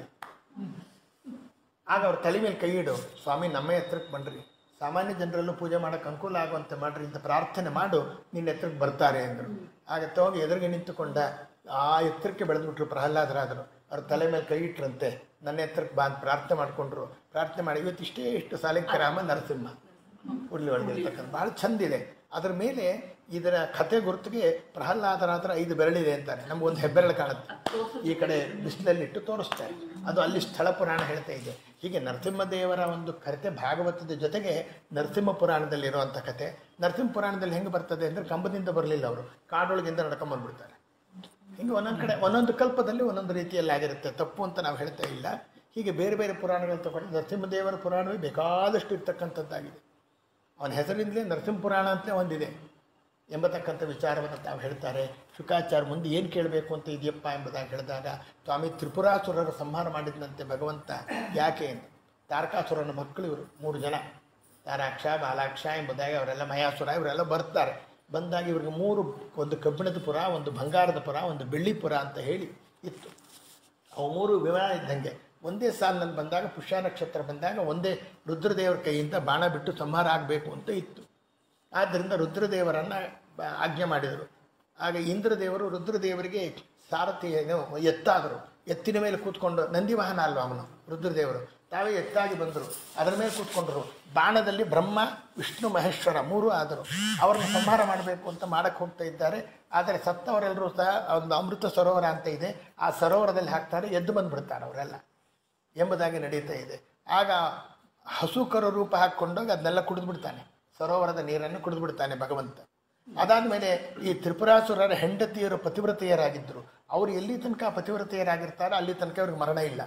ಆಗ ಅವ್ರ ತಲೆ ಮೇಲೆ ಕೈ ಇಡು ಸ್ವಾಮಿ ನಮ್ಮ ಎತ್ತರಕ್ಕೆ ಬನ್ರಿ ಸಾಮಾನ್ಯ ಜನರಲ್ಲೂ ಪೂಜೆ ಮಾಡೋಕೆ ಅನುಕೂಲ ಆಗುವಂತೆ ಮಾಡ್ರಿ ಅಂತ ಪ್ರಾರ್ಥನೆ ಮಾಡು ನಿನ್ನ ಎತ್ತರಕ್ಕೆ ಬರ್ತಾರೆ ಅಂದರು ಆಗ ತಗೋಗಿ ಎದುರಿಗೆ ನಿಂತುಕೊಂಡ ಆ ಎತ್ತರಕ್ಕೆ ಬೆಳೆದ್ಬಿಟ್ರು ಪ್ರಹ್ಲಾದರಾದರು ಅವ್ರ ತಲೆ ಮೇಲೆ ಕೈ ಇಟ್ರಂತೆ ನನ್ನ ಎತ್ತರಕ್ಕೆ ಬಾ ಅಂತ ಪ್ರಾರ್ಥನೆ ಮಾಡಿಕೊಂಡ್ರು ಪ್ರಾರ್ಥನೆ ಮಾಡಿ ಇವತ್ತಿಷ್ಟೇ ಇಷ್ಟು ಸಾಲಿಗ್ರಾಮ ನರಸಿಂಹ ಉರ್ಲಿ ಒಳಗೆ ಇರ್ತಕ್ಕಂಥ ಭಾಳ ಚಂದಿದೆ ಅದರ ಮೇಲೆ ಇದರ ಕಥೆ ಗುರುತಿಗೆ ಪ್ರಹ್ಲಾದರಾದ್ರ ಐದು ಬೆರಳಿದೆ ಅಂತಾರೆ ನಮಗೊಂದು ಹೆಬ್ಬೆರಳು ಕಾಣುತ್ತೆ ಈ ಕಡೆ ಬಿಸಿಲಲ್ಲಿಟ್ಟು ತೋರಿಸ್ತಾರೆ ಅದು ಅಲ್ಲಿ ಸ್ಥಳ ಪುರಾಣ ಹೇಳ್ತಾ ಇದೆ ಹೀಗೆ ನರಸಿಂಹದೇವರ ಒಂದು ಕಥೆ ಭಾಗವತದ ಜೊತೆಗೆ ನರಸಿಂಹ ಪುರಾಣದಲ್ಲಿರುವಂಥ ಕಥೆ ನರಸಿಂಹ ಪುರಾಣದಲ್ಲಿ ಹೆಂಗೆ ಬರ್ತದೆ ಅಂದರೆ ಕಂಬದಿಂದ ಬರಲಿಲ್ಲ ಅವರು ಕಾಡೊಳಗಿಂದ ನಡ್ಕೊಂಬಂದ್ಬಿಡ್ತಾರೆ ಹಿಂಗೆ ಒಂದೊಂದು ಕಡೆ ಒಂದೊಂದು ಕಲ್ಪದಲ್ಲಿ ಒಂದೊಂದು ರೀತಿಯಲ್ಲಿ ಆಗಿರುತ್ತೆ ತಪ್ಪು ಅಂತ ನಾವು ಹೇಳ್ತಾ ಇಲ್ಲ ಹೀಗೆ ಬೇರೆ ಬೇರೆ ಪುರಾಣಗಳು ತಗೊಂಡು ನರಸಿಂಹದೇವರ ಪುರಾಣವೇ ಬೇಕಾದಷ್ಟು ಇರ್ತಕ್ಕಂಥದ್ದಾಗಿದೆ ಅವನ ಹೆಸರಿಂದಲೇ ನರಸಿಂಹ ಪುರಾಣ ಅಂತಲೇ ಒಂದಿದೆ ಎಂಬತಕ್ಕಂಥ ವಿಚಾರವನ್ನು ತಾವು ಹೇಳ್ತಾರೆ ಶುಕಾಚಾರ್ಯ ಮುಂದೆ ಏನು ಕೇಳಬೇಕು ಅಂತ ಇದೆಯಪ್ಪ ಎಂಬುದಾಗಿ ಹೇಳಿದಾಗ ಸ್ವಾಮಿ ತ್ರಿಪುರಾಸುರರ ಸಂಹಾರ ಮಾಡಿದಂತೆ ಭಗವಂತ ಯಾಕೆ ಅಂತ ತಾರಕಾಸುರನ ಮಕ್ಕಳು ಇವರು ಮೂರು ಜನ ತಾರಾಕ್ಷ ಬಾಲಾಕ್ಷ ಎಂಬುದಾಗಿ ಅವರೆಲ್ಲ ಮಯಾಸುರ ಇವರೆಲ್ಲ ಬರ್ತಾರೆ ಬಂದಾಗ ಇವ್ರಿಗೆ ಮೂರು ಒಂದು ಕಬ್ಬಿಣದ ಪುರ ಒಂದು ಬಂಗಾರದ ಪುರ ಒಂದು ಬೆಳ್ಳಿ ಪುರ ಅಂತ ಹೇಳಿ ಇತ್ತು ಅವು ಮೂರು ವಿಮಾನ ಇದ್ದಂಗೆ ಒಂದೇ ಸಾಲಿನಲ್ಲಿ ಬಂದಾಗ ಪುಷ್ಯ ನಕ್ಷತ್ರ ಬಂದಾಗ ಒಂದೇ ರುದ್ರದೇವರ ಕೈಯಿಂದ ಬಾಣ ಬಿಟ್ಟು ಸಂಹಾರ ಆಗಬೇಕು ಅಂತ ಇತ್ತು ಆದ್ದರಿಂದ ರುದ್ರದೇವರನ್ನು ಬ- ಆಜ್ಞೆ ಮಾಡಿದರು ಆಗ ಇಂದ್ರದೇವರು ರುದ್ರದೇವರಿಗೆ ಸಾರಥಿಯನ್ನು ಎತ್ತಾದರು ಎತ್ತಿನ ಮೇಲೆ ಕೂತ್ಕೊಂಡು ನಂದಿ ವಾಹನ ಅಲ್ವಾ ಅವನು ರುದ್ರದೇವರು ತಾವೇ ಎತ್ತಾಗಿ ಬಂದರು ಅದರ ಮೇಲೆ ಕೂತ್ಕೊಂಡ್ರು ಬಾಣದಲ್ಲಿ ಬ್ರಹ್ಮ ವಿಷ್ಣು ಮಹೇಶ್ವರ ಮೂರು ಆದರು ಅವರನ್ನು ಸಂಹಾರ ಮಾಡಬೇಕು ಅಂತ ಮಾಡಕ್ಕೆ ಹೋಗ್ತಾ ಇದ್ದಾರೆ ಆದರೆ ಸತ್ತವರೆಲ್ಲರೂ ಸಹ ಒಂದು ಅಮೃತ ಸರೋವರ ಅಂತ ಇದೆ ಆ ಸರೋವರದಲ್ಲಿ ಹಾಕ್ತಾರೆ ಎದ್ದು ಬಂದ್ಬಿಡ್ತಾರೆ ಅವರೆಲ್ಲ ಎಂಬುದಾಗಿ ನಡೀತಾ ಇದೆ ಆಗ ಹಸುಕರ ರೂಪ ಹಾಕ್ಕೊಂಡೋಗಿ ಅದನ್ನೆಲ್ಲ ಕುಡಿದು ಬಿಡ್ತಾನೆ ಸರೋವರದ ನೀರನ್ನು ಕುಡಿದು ಬಿಡ್ತಾನೆ ಭಗವಂತ ಅದಾದಮೇಲೆ ಈ ತ್ರಿಪುರಾಸುರರ ಹೆಂಡತಿಯರು ಪತಿವ್ರತೆಯರಾಗಿದ್ದರು ಅವರು ಎಲ್ಲಿ ತನಕ ಪತಿವ್ರತೆಯರಾಗಿರ್ತಾರೋ ಅಲ್ಲಿ ತನಕ ಅವ್ರಿಗೆ ಮರಣ ಇಲ್ಲ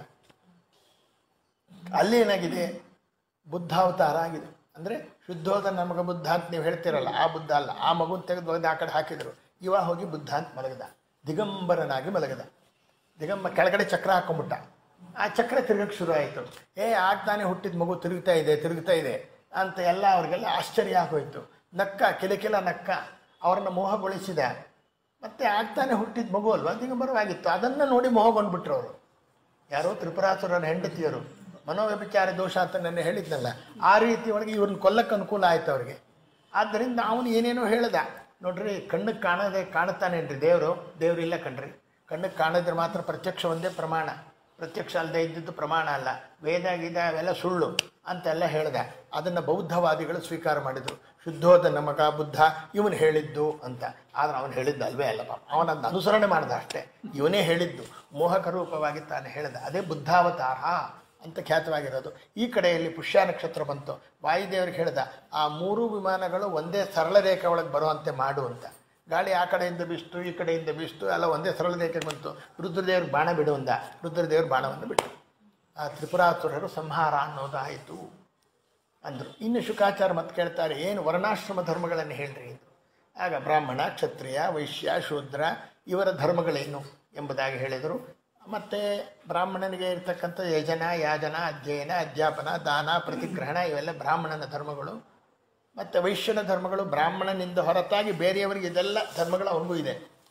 ಅಲ್ಲಿ ಏನಾಗಿದೆ ಬುದ್ಧಾವತಾರ ಆಗಿದೆ ಅಂದರೆ ಶುದ್ಧೋದ ನಮಗ ಬುದ್ಧ ಅಂತ ನೀವು ಹೇಳ್ತಿರಲ್ಲ ಆ ಬುದ್ಧ ಅಲ್ಲ ಆ ಮಗುನ ತೆಗೆದು ಒಗೆದು ಆ ಕಡೆ ಹಾಕಿದರು ಇವ ಹೋಗಿ ಬುದ್ಧ ಅಂತ ಮಲಗದ ದಿಗಂಬರನಾಗಿ ಮಲಗದ ದಿಗಂಬ ಕೆಳಗಡೆ ಚಕ್ರ ಹಾಕೊಂಡ್ಬಿಟ್ಟ ಆ ಚಕ್ರ ತಿರುಗಕ್ಕೆ ಶುರು ಆಯಿತು ಏ ಆಗ್ತಾನೆ ಹುಟ್ಟಿದ ಮಗು ತಿರುಗ್ತಾ ಇದೆ ತಿರುಗ್ತಾ ಇದೆ ಅಂತ ಎಲ್ಲ ಅವ್ರಿಗೆಲ್ಲ ಆಶ್ಚರ್ಯ ಆಗೋಯ್ತು ನಕ್ಕ ಕಿಲಕಿಲ ನಕ್ಕ ಅವ್ರನ್ನ ಮೋಹಗೊಳಿಸಿದ ಮತ್ತೆ ಆಗ್ತಾನೆ ಹುಟ್ಟಿದ ಮಗು ಅಲ್ವಾ ದಿಗಂಬರವಾಗಿತ್ತು ಅದನ್ನು ನೋಡಿ ಮೋಹಗೊಂಡ್ಬಿಟ್ರು ಅವರು ಯಾರೋ ತ್ರಿಪುರಾಸುರನ ಹೆಂಡತಿಯರು ಮನೋವ್ಯಭಿಚಾರ ದೋಷ ಅಂತ ನನ್ನ ಹೇಳಿದ್ನಲ್ಲ ಆ ರೀತಿ ಒಳಗೆ ಇವ್ರನ್ನ ಕೊಲ್ಲಕ್ಕೆ ಅನುಕೂಲ ಆಯ್ತು ಅವ್ರಿಗೆ ಆದ್ದರಿಂದ ಅವನು ಏನೇನೋ ಹೇಳ್ದ ನೋಡ್ರಿ ಕಣ್ಣಿಗೆ ಕಾಣದೆ ಕಾಣುತ್ತಾನೇನ್ರಿ ದೇವರು ದೇವ್ರಿಲ್ಲ ಕಣ್ರಿ ಕಣ್ಣಿಗೆ ಕಾಣಿದ್ರೆ ಮಾತ್ರ ಪ್ರತ್ಯಕ್ಷ ಒಂದೇ ಪ್ರಮಾಣ ಪ್ರತ್ಯಕ್ಷ ಅಲ್ಲದೆ ಇದ್ದಿದ್ದು ಪ್ರಮಾಣ ಅಲ್ಲ ವೇದ ಗೀದ ಅವೆಲ್ಲ ಸುಳ್ಳು ಅಂತೆಲ್ಲ ಹೇಳ್ದ ಅದನ್ನು ಬೌದ್ಧವಾದಿಗಳು ಸ್ವೀಕಾರ ಮಾಡಿದರು ಶುದ್ಧೋದ ನಮಗ ಬುದ್ಧ ಇವನು ಹೇಳಿದ್ದು ಅಂತ ಆದ್ರೆ ಅವನು ಹೇಳಿದ್ದು ಅಲ್ವೇ ಅಲ್ಲ ಪಾಪ ಅವನನ್ನು ಅನುಸರಣೆ ಮಾಡ್ದ ಅಷ್ಟೇ ಇವನೇ ಹೇಳಿದ್ದು ಮೋಹಕ ರೂಪವಾಗಿ ತಾನು ಹೇಳ್ದ ಅದೇ ಬುದ್ಧಾವತಾರ ಅಂತ ಖ್ಯಾತವಾಗಿರೋದು ಈ ಕಡೆಯಲ್ಲಿ ಪುಷ್ಯ ನಕ್ಷತ್ರ ಬಂತು ವಾಯುದೇವರಿಗೆ ಹೇಳ್ದ ಆ ಮೂರು ವಿಮಾನಗಳು ಒಂದೇ ಸರಳ ರೇಖೆ ಒಳಗೆ ಬರುವಂತೆ ಮಾಡು ಅಂತ ಗಾಳಿ ಆ ಕಡೆಯಿಂದ ಬೀಸ್ತು ಈ ಕಡೆಯಿಂದ ಬೀಸ್ತು ಎಲ್ಲ ಒಂದೇ ಸರಳ ರೇಖೆ ಬಂತು ರುದ್ರದೇವ್ರಿಗೆ ಬಾಣ ಬಿಡು ಅಂದ ರುದ್ರದೇವ್ರ ಬಾಣವನ್ನು ಬಿಟ್ಟು ಆ ತ್ರಿಪುರಾಸುರರು ಸಂಹಾರ ಅನ್ನೋದಾಯಿತು ಅಂದರು ಇನ್ನು ಶುಕಾಚಾರ ಮತ್ತೆ ಕೇಳ್ತಾರೆ ಏನು ವರ್ಣಾಶ್ರಮ ಧರ್ಮಗಳನ್ನು ಹೇಳ್ರಿ ಅಂದರು ಆಗ ಬ್ರಾಹ್ಮಣ ಕ್ಷತ್ರಿಯ ವೈಶ್ಯ ಶೂದ್ರ ಇವರ ಧರ್ಮಗಳೇನು ಎಂಬುದಾಗಿ ಹೇಳಿದರು ಮತ್ತು ಬ್ರಾಹ್ಮಣನಿಗೆ ಇರತಕ್ಕಂಥ ಯಜನ ಯಾಜನ ಅಧ್ಯಯನ ಅಧ್ಯಾಪನ ದಾನ ಪ್ರತಿಗ್ರಹಣ ಇವೆಲ್ಲ ಬ್ರಾಹ್ಮಣನ ಧರ್ಮಗಳು ಮತ್ತು ವೈಶ್ಯನ ಧರ್ಮಗಳು ಬ್ರಾಹ್ಮಣನಿಂದ ಹೊರತಾಗಿ ಬೇರೆಯವರಿಗೆ ಇದೆಲ್ಲ ಧರ್ಮಗಳು ಅವನಿಗೂ ಇದೆ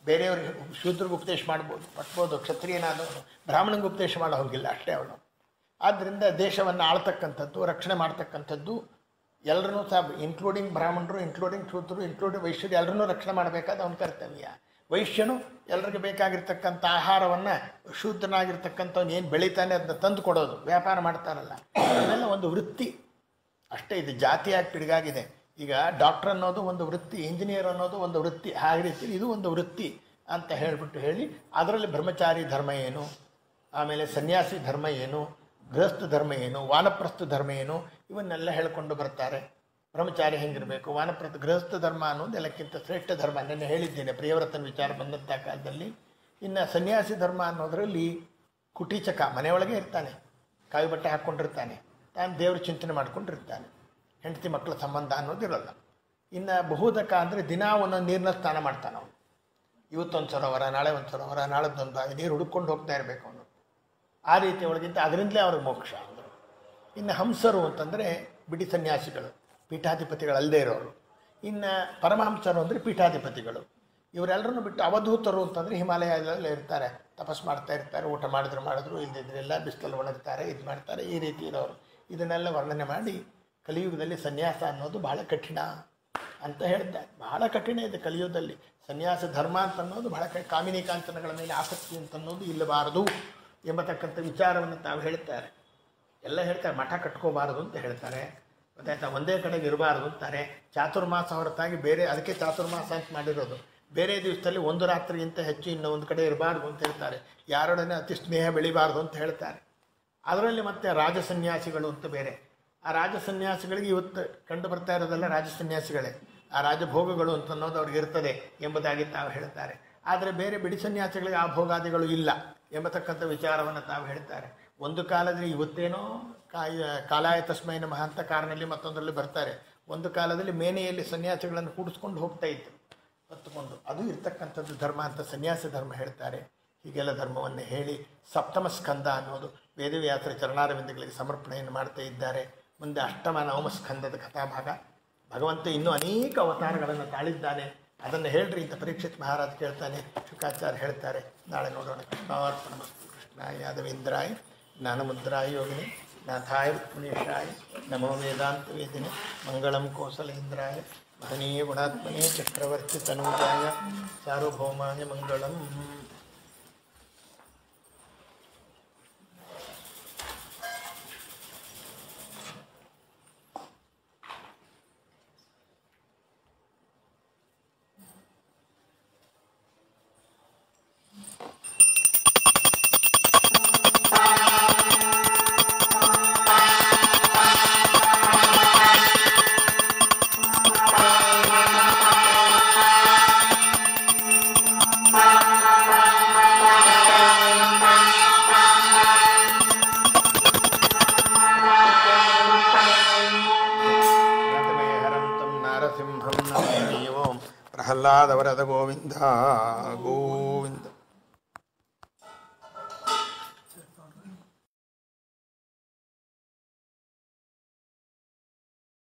ಬೇರೆಯವ್ರಿಗೆ ಶೂದ್ರಿಗೆ ಉಪದೇಶ ಮಾಡ್ಬೋದು ಪಟ್ಬೋದು ಕ್ಷತ್ರಿಯನಾದವನು ಬ್ರಾಹ್ಮಣನಿಗೆ ಉಪದೇಶ ಮಾಡೋ ಹೋಗಿಲ್ಲ ಅಷ್ಟೇ ಅವನು ಆದ್ದರಿಂದ ದೇಶವನ್ನು ಆಳ್ತಕ್ಕಂಥದ್ದು ರಕ್ಷಣೆ ಮಾಡ್ತಕ್ಕಂಥದ್ದು ಎಲ್ಲರನ್ನೂ ಸಹ ಇನ್ಕ್ಲೂಡಿಂಗ್ ಬ್ರಾಹ್ಮಣರು ಇನ್ಕ್ಲೂಡಿಂಗ್ ಶೂದ್ರರು ಇನ್ಕ್ಲೂಡಿಂಗ್ ವೈಶ್ಯರು ಎಲ್ಲರನ್ನೂ ರಕ್ಷಣೆ ಮಾಡಬೇಕಾದ ಅವನ ಕರ್ತವ್ಯ ವೈಶ್ಯನು ಎಲ್ರಿಗೆ ಬೇಕಾಗಿರ್ತಕ್ಕಂಥ ಆಹಾರವನ್ನು ಶೂದ್ರನಾಗಿರ್ತಕ್ಕಂಥವ್ನು ಏನು ಬೆಳಿತಾನೆ ಅದನ್ನ ತಂದು ಕೊಡೋದು ವ್ಯಾಪಾರ ಮಾಡ್ತಾರಲ್ಲ ಅದೆಲ್ಲ ಒಂದು ವೃತ್ತಿ ಅಷ್ಟೇ ಇದು ಜಾತಿಯಾಗಿ ಪಿಡುಗಾಗಿದೆ ಈಗ ಡಾಕ್ಟರ್ ಅನ್ನೋದು ಒಂದು ವೃತ್ತಿ ಇಂಜಿನಿಯರ್ ಅನ್ನೋದು ಒಂದು ವೃತ್ತಿ ಹಾಗೆ ರೀತಿ ಇದು ಒಂದು ವೃತ್ತಿ ಅಂತ ಹೇಳಿಬಿಟ್ಟು ಹೇಳಿ ಅದರಲ್ಲಿ ಬ್ರಹ್ಮಚಾರಿ ಧರ್ಮ ಏನು ಆಮೇಲೆ ಸನ್ಯಾಸಿ ಧರ್ಮ ಏನು ಗೃಹಸ್ಥ ಧರ್ಮ ಏನು ವಾನಪ್ರಸ್ಥ ಧರ್ಮ ಏನು ಇವನ್ನೆಲ್ಲ ಹೇಳ್ಕೊಂಡು ಬರ್ತಾರೆ ಬ್ರಹ್ಮಚಾರಿ ಹೆಂಗಿರಬೇಕು ವಾನಪ್ರಸ್ಥ ಗೃಹಸ್ಥ ಧರ್ಮ ಅನ್ನೋದು ಎಲ್ಲಕ್ಕಿಂತ ಶ್ರೇಷ್ಠ ಧರ್ಮ ನೆನ್ನೆ ಹೇಳಿದ್ದೇನೆ ಪ್ರಿಯವ್ರತನ ವಿಚಾರ ಬಂದಂಥ ಕಾಲದಲ್ಲಿ ಇನ್ನು ಸನ್ಯಾಸಿ ಧರ್ಮ ಅನ್ನೋದರಲ್ಲಿ ಕುಟೀಚಕ ಮನೆಯೊಳಗೆ ಇರ್ತಾನೆ ಕಾವಿ ಬಟ್ಟೆ ಹಾಕ್ಕೊಂಡಿರ್ತಾನೆ ತಾನು ದೇವ್ರ ಚಿಂತನೆ ಮಾಡ್ಕೊಂಡಿರ್ತಾನೆ ಹೆಂಡತಿ ಮಕ್ಕಳ ಸಂಬಂಧ ಅನ್ನೋದಿರಲ್ಲ ಇನ್ನು ಬಹುದಕ ಅಂದರೆ ದಿನಾ ಒಂದೊಂದು ನೀರಿನ ಸ್ನಾನ ಮಾಡ್ತಾನೆ ಅವನು ಇವತ್ತೊಂದು ಸರೋವರ ನಾಳೆ ಒಂದು ಸರೋವರ ನಾಳದ್ದೊಂದು ಬಾವಿ ನೀರು ಹುಡುಕೊಂಡು ಹೋಗ್ತಾ ಇರಬೇಕು ಅವನು ಆ ರೀತಿ ಒಳಗಿಂತ ಅದರಿಂದಲೇ ಅವ್ರಿಗೆ ಮೋಕ್ಷ ಅಂದರು ಇನ್ನು ಹಂಸರು ಅಂತಂದರೆ ಬಿಡಿ ಸನ್ಯಾಸಿಗಳು ಪೀಠಾಧಿಪತಿಗಳಲ್ಲದೆ ಇರೋರು ಇನ್ನು ಪರಮಹಂಸರು ಅಂದರೆ ಪೀಠಾಧಿಪತಿಗಳು ಇವರೆಲ್ಲರನ್ನು ಬಿಟ್ಟು ಅವಧೂತರು ಅಂತಂದರೆ ಹಿಮಾಲಯದಲ್ಲಿ ಇರ್ತಾರೆ ತಪಸ್ ಮಾಡ್ತಾ ಇರ್ತಾರೆ ಊಟ ಮಾಡಿದ್ರು ಮಾಡಿದ್ರು ಇಲ್ದಿದ್ರೆಲ್ಲ ಬಿಸಿಲಲ್ಲಿ ಒಣಗ್ತಾರೆ ಇದು ಮಾಡ್ತಾರೆ ಈ ರೀತಿ ಇರೋರು ಇದನ್ನೆಲ್ಲ ವರ್ಣನೆ ಮಾಡಿ ಕಲಿಯುಗದಲ್ಲಿ ಸನ್ಯಾಸ ಅನ್ನೋದು ಬಹಳ ಕಠಿಣ ಅಂತ ಹೇಳ್ತಾರೆ ಬಹಳ ಕಠಿಣ ಇದೆ ಕಲಿಯುಗದಲ್ಲಿ ಸನ್ಯಾಸ ಧರ್ಮ ಅಂತ ಅನ್ನೋದು ಬಹಳ ಕ ಕಾಮಿನಿ ಕಾಂಚನಗಳ ಮೇಲೆ ಆಸಕ್ತಿ ಅಂತ ಅನ್ನೋದು ಇಲ್ಲಬಾರದು ಎಂಬತಕ್ಕಂಥ ವಿಚಾರವನ್ನು ತಾವು ಹೇಳ್ತಾರೆ ಎಲ್ಲ ಹೇಳ್ತಾರೆ ಮಠ ಕಟ್ಕೋಬಾರದು ಅಂತ ಹೇಳ್ತಾರೆ ಗೊತ್ತಾಯ್ತಾ ಒಂದೇ ಕಡೆಗೆ ಇರಬಾರ್ದು ಅಂತಾರೆ ಚಾತುರ್ಮಾಸ ಹೊರತಾಗಿ ಬೇರೆ ಅದಕ್ಕೆ ಚಾತುರ್ಮಾಸ ಅಂತ ಮಾಡಿರೋದು ಬೇರೆ ದಿವಸದಲ್ಲಿ ಒಂದು ರಾತ್ರಿಗಿಂತ ಹೆಚ್ಚು ಇನ್ನು ಒಂದು ಕಡೆ ಇರಬಾರ್ದು ಅಂತ ಹೇಳ್ತಾರೆ ಯಾರೊಡನೆ ಅತಿ ಸ್ನೇಹ ಬೆಳಿಬಾರ್ದು ಅಂತ ಹೇಳ್ತಾರೆ ಅದರಲ್ಲಿ ಮತ್ತೆ ರಾಜ ಸನ್ಯಾಸಿಗಳು ಅಂತ ಬೇರೆ ಆ ರಾಜ ಸನ್ಯಾಸಿಗಳಿಗೆ ಇವತ್ತು ಕಂಡು ಬರ್ತಾ ಇರೋದೆಲ್ಲ ರಾಜ ಸನ್ಯಾಸಿಗಳೇ ಆ ರಾಜಭೋಗಗಳು ಅಂತ ಅನ್ನೋದು ಅವ್ರಿಗೆ ಇರ್ತದೆ ಎಂಬುದಾಗಿ ತಾವು ಹೇಳ್ತಾರೆ ಆದರೆ ಬೇರೆ ಬಿಡಿ ಸನ್ಯಾಸಿಗಳಿಗೆ ಆ ಭೋಗಾದಿಗಳು ಇಲ್ಲ ಎಂಬತಕ್ಕಂಥ ವಿಚಾರವನ್ನು ತಾವು ಹೇಳ್ತಾರೆ ಒಂದು ಕಾಲದಲ್ಲಿ ಇವತ್ತೇನೋ ಕಾಯ ಕಾಲಾಯ ತಸ್ಮೈ ನಮಃ ಅಂತ ಕಾರಿನಲ್ಲಿ ಮತ್ತೊಂದರಲ್ಲಿ ಬರ್ತಾರೆ ಒಂದು ಕಾಲದಲ್ಲಿ ಮೇನೆಯಲ್ಲಿ ಸನ್ಯಾಸಿಗಳನ್ನು ಕೂಡಿಸ್ಕೊಂಡು ಹೋಗ್ತಾ ಇತ್ತು ಹೊತ್ತುಕೊಂಡು ಅದು ಇರ್ತಕ್ಕಂಥದ್ದು ಧರ್ಮ ಅಂತ ಸನ್ಯಾಸ ಧರ್ಮ ಹೇಳ್ತಾರೆ ಹೀಗೆಲ್ಲ ಧರ್ಮವನ್ನು ಹೇಳಿ ಸಪ್ತಮ ಸ್ಕಂದ ಅನ್ನೋದು ವೇದವ್ಯಾಸರ ಚರಣಾರವಿಂದಗಳಿಗೆ ಸಮರ್ಪಣೆಯನ್ನು ಮಾಡ್ತಾ ಇದ್ದಾರೆ ಮುಂದೆ ಅಷ್ಟಮ ನವಮ ಸ್ಕಂದದ ಕಥಾಭಾಗ ಭಗವಂತ ಇನ್ನೂ ಅನೇಕ ಅವತಾರಗಳನ್ನು ತಾಳಿದ್ದಾನೆ ಅದನ್ನು ಹೇಳ್ರಿ ಅಂತ ಪರೀಕ್ಷಿತ್ ಮಹಾರಾಜ್ ಕೇಳ್ತಾನೆ ಶುಕಾಚಾರ್ಯ ಹೇಳ್ತಾರೆ ನಾಳೆ ನೋಡೋಣ ಕೃಷ್ಣಾರ್ಪಣ ಕೃಷ್ಣಾಯ ಯಾದವೇಂದ್ರಾಯ ಜ್ಞಾನಮುದ್ರಾಯ ಯೋಗಿನಿ ನಾಥಾಯ ರುಕ್ಮಿಣೇಶಾಯ ನಮೋ ವೇದಾಂತ ವೇದಿನಿ ಮಂಗಳಂ ಕೋಸಲೇಂದ್ರಾಯ ಮಹನೀಯ ಗುಣಾತ್ಮನೇ ಚಕ್ರವರ್ತಿ ತನೂಜಾಯ ಸಾರ್ವಭೌಮಾಯ ಮಂಗಳಂ ಹರಂತಂ ನಾರಸಿಂಹಂ ನಮೋ ಪ್ರಹ್ಲಾದವರದ ಗೋವಿಂದ ಗೋವಿಂದ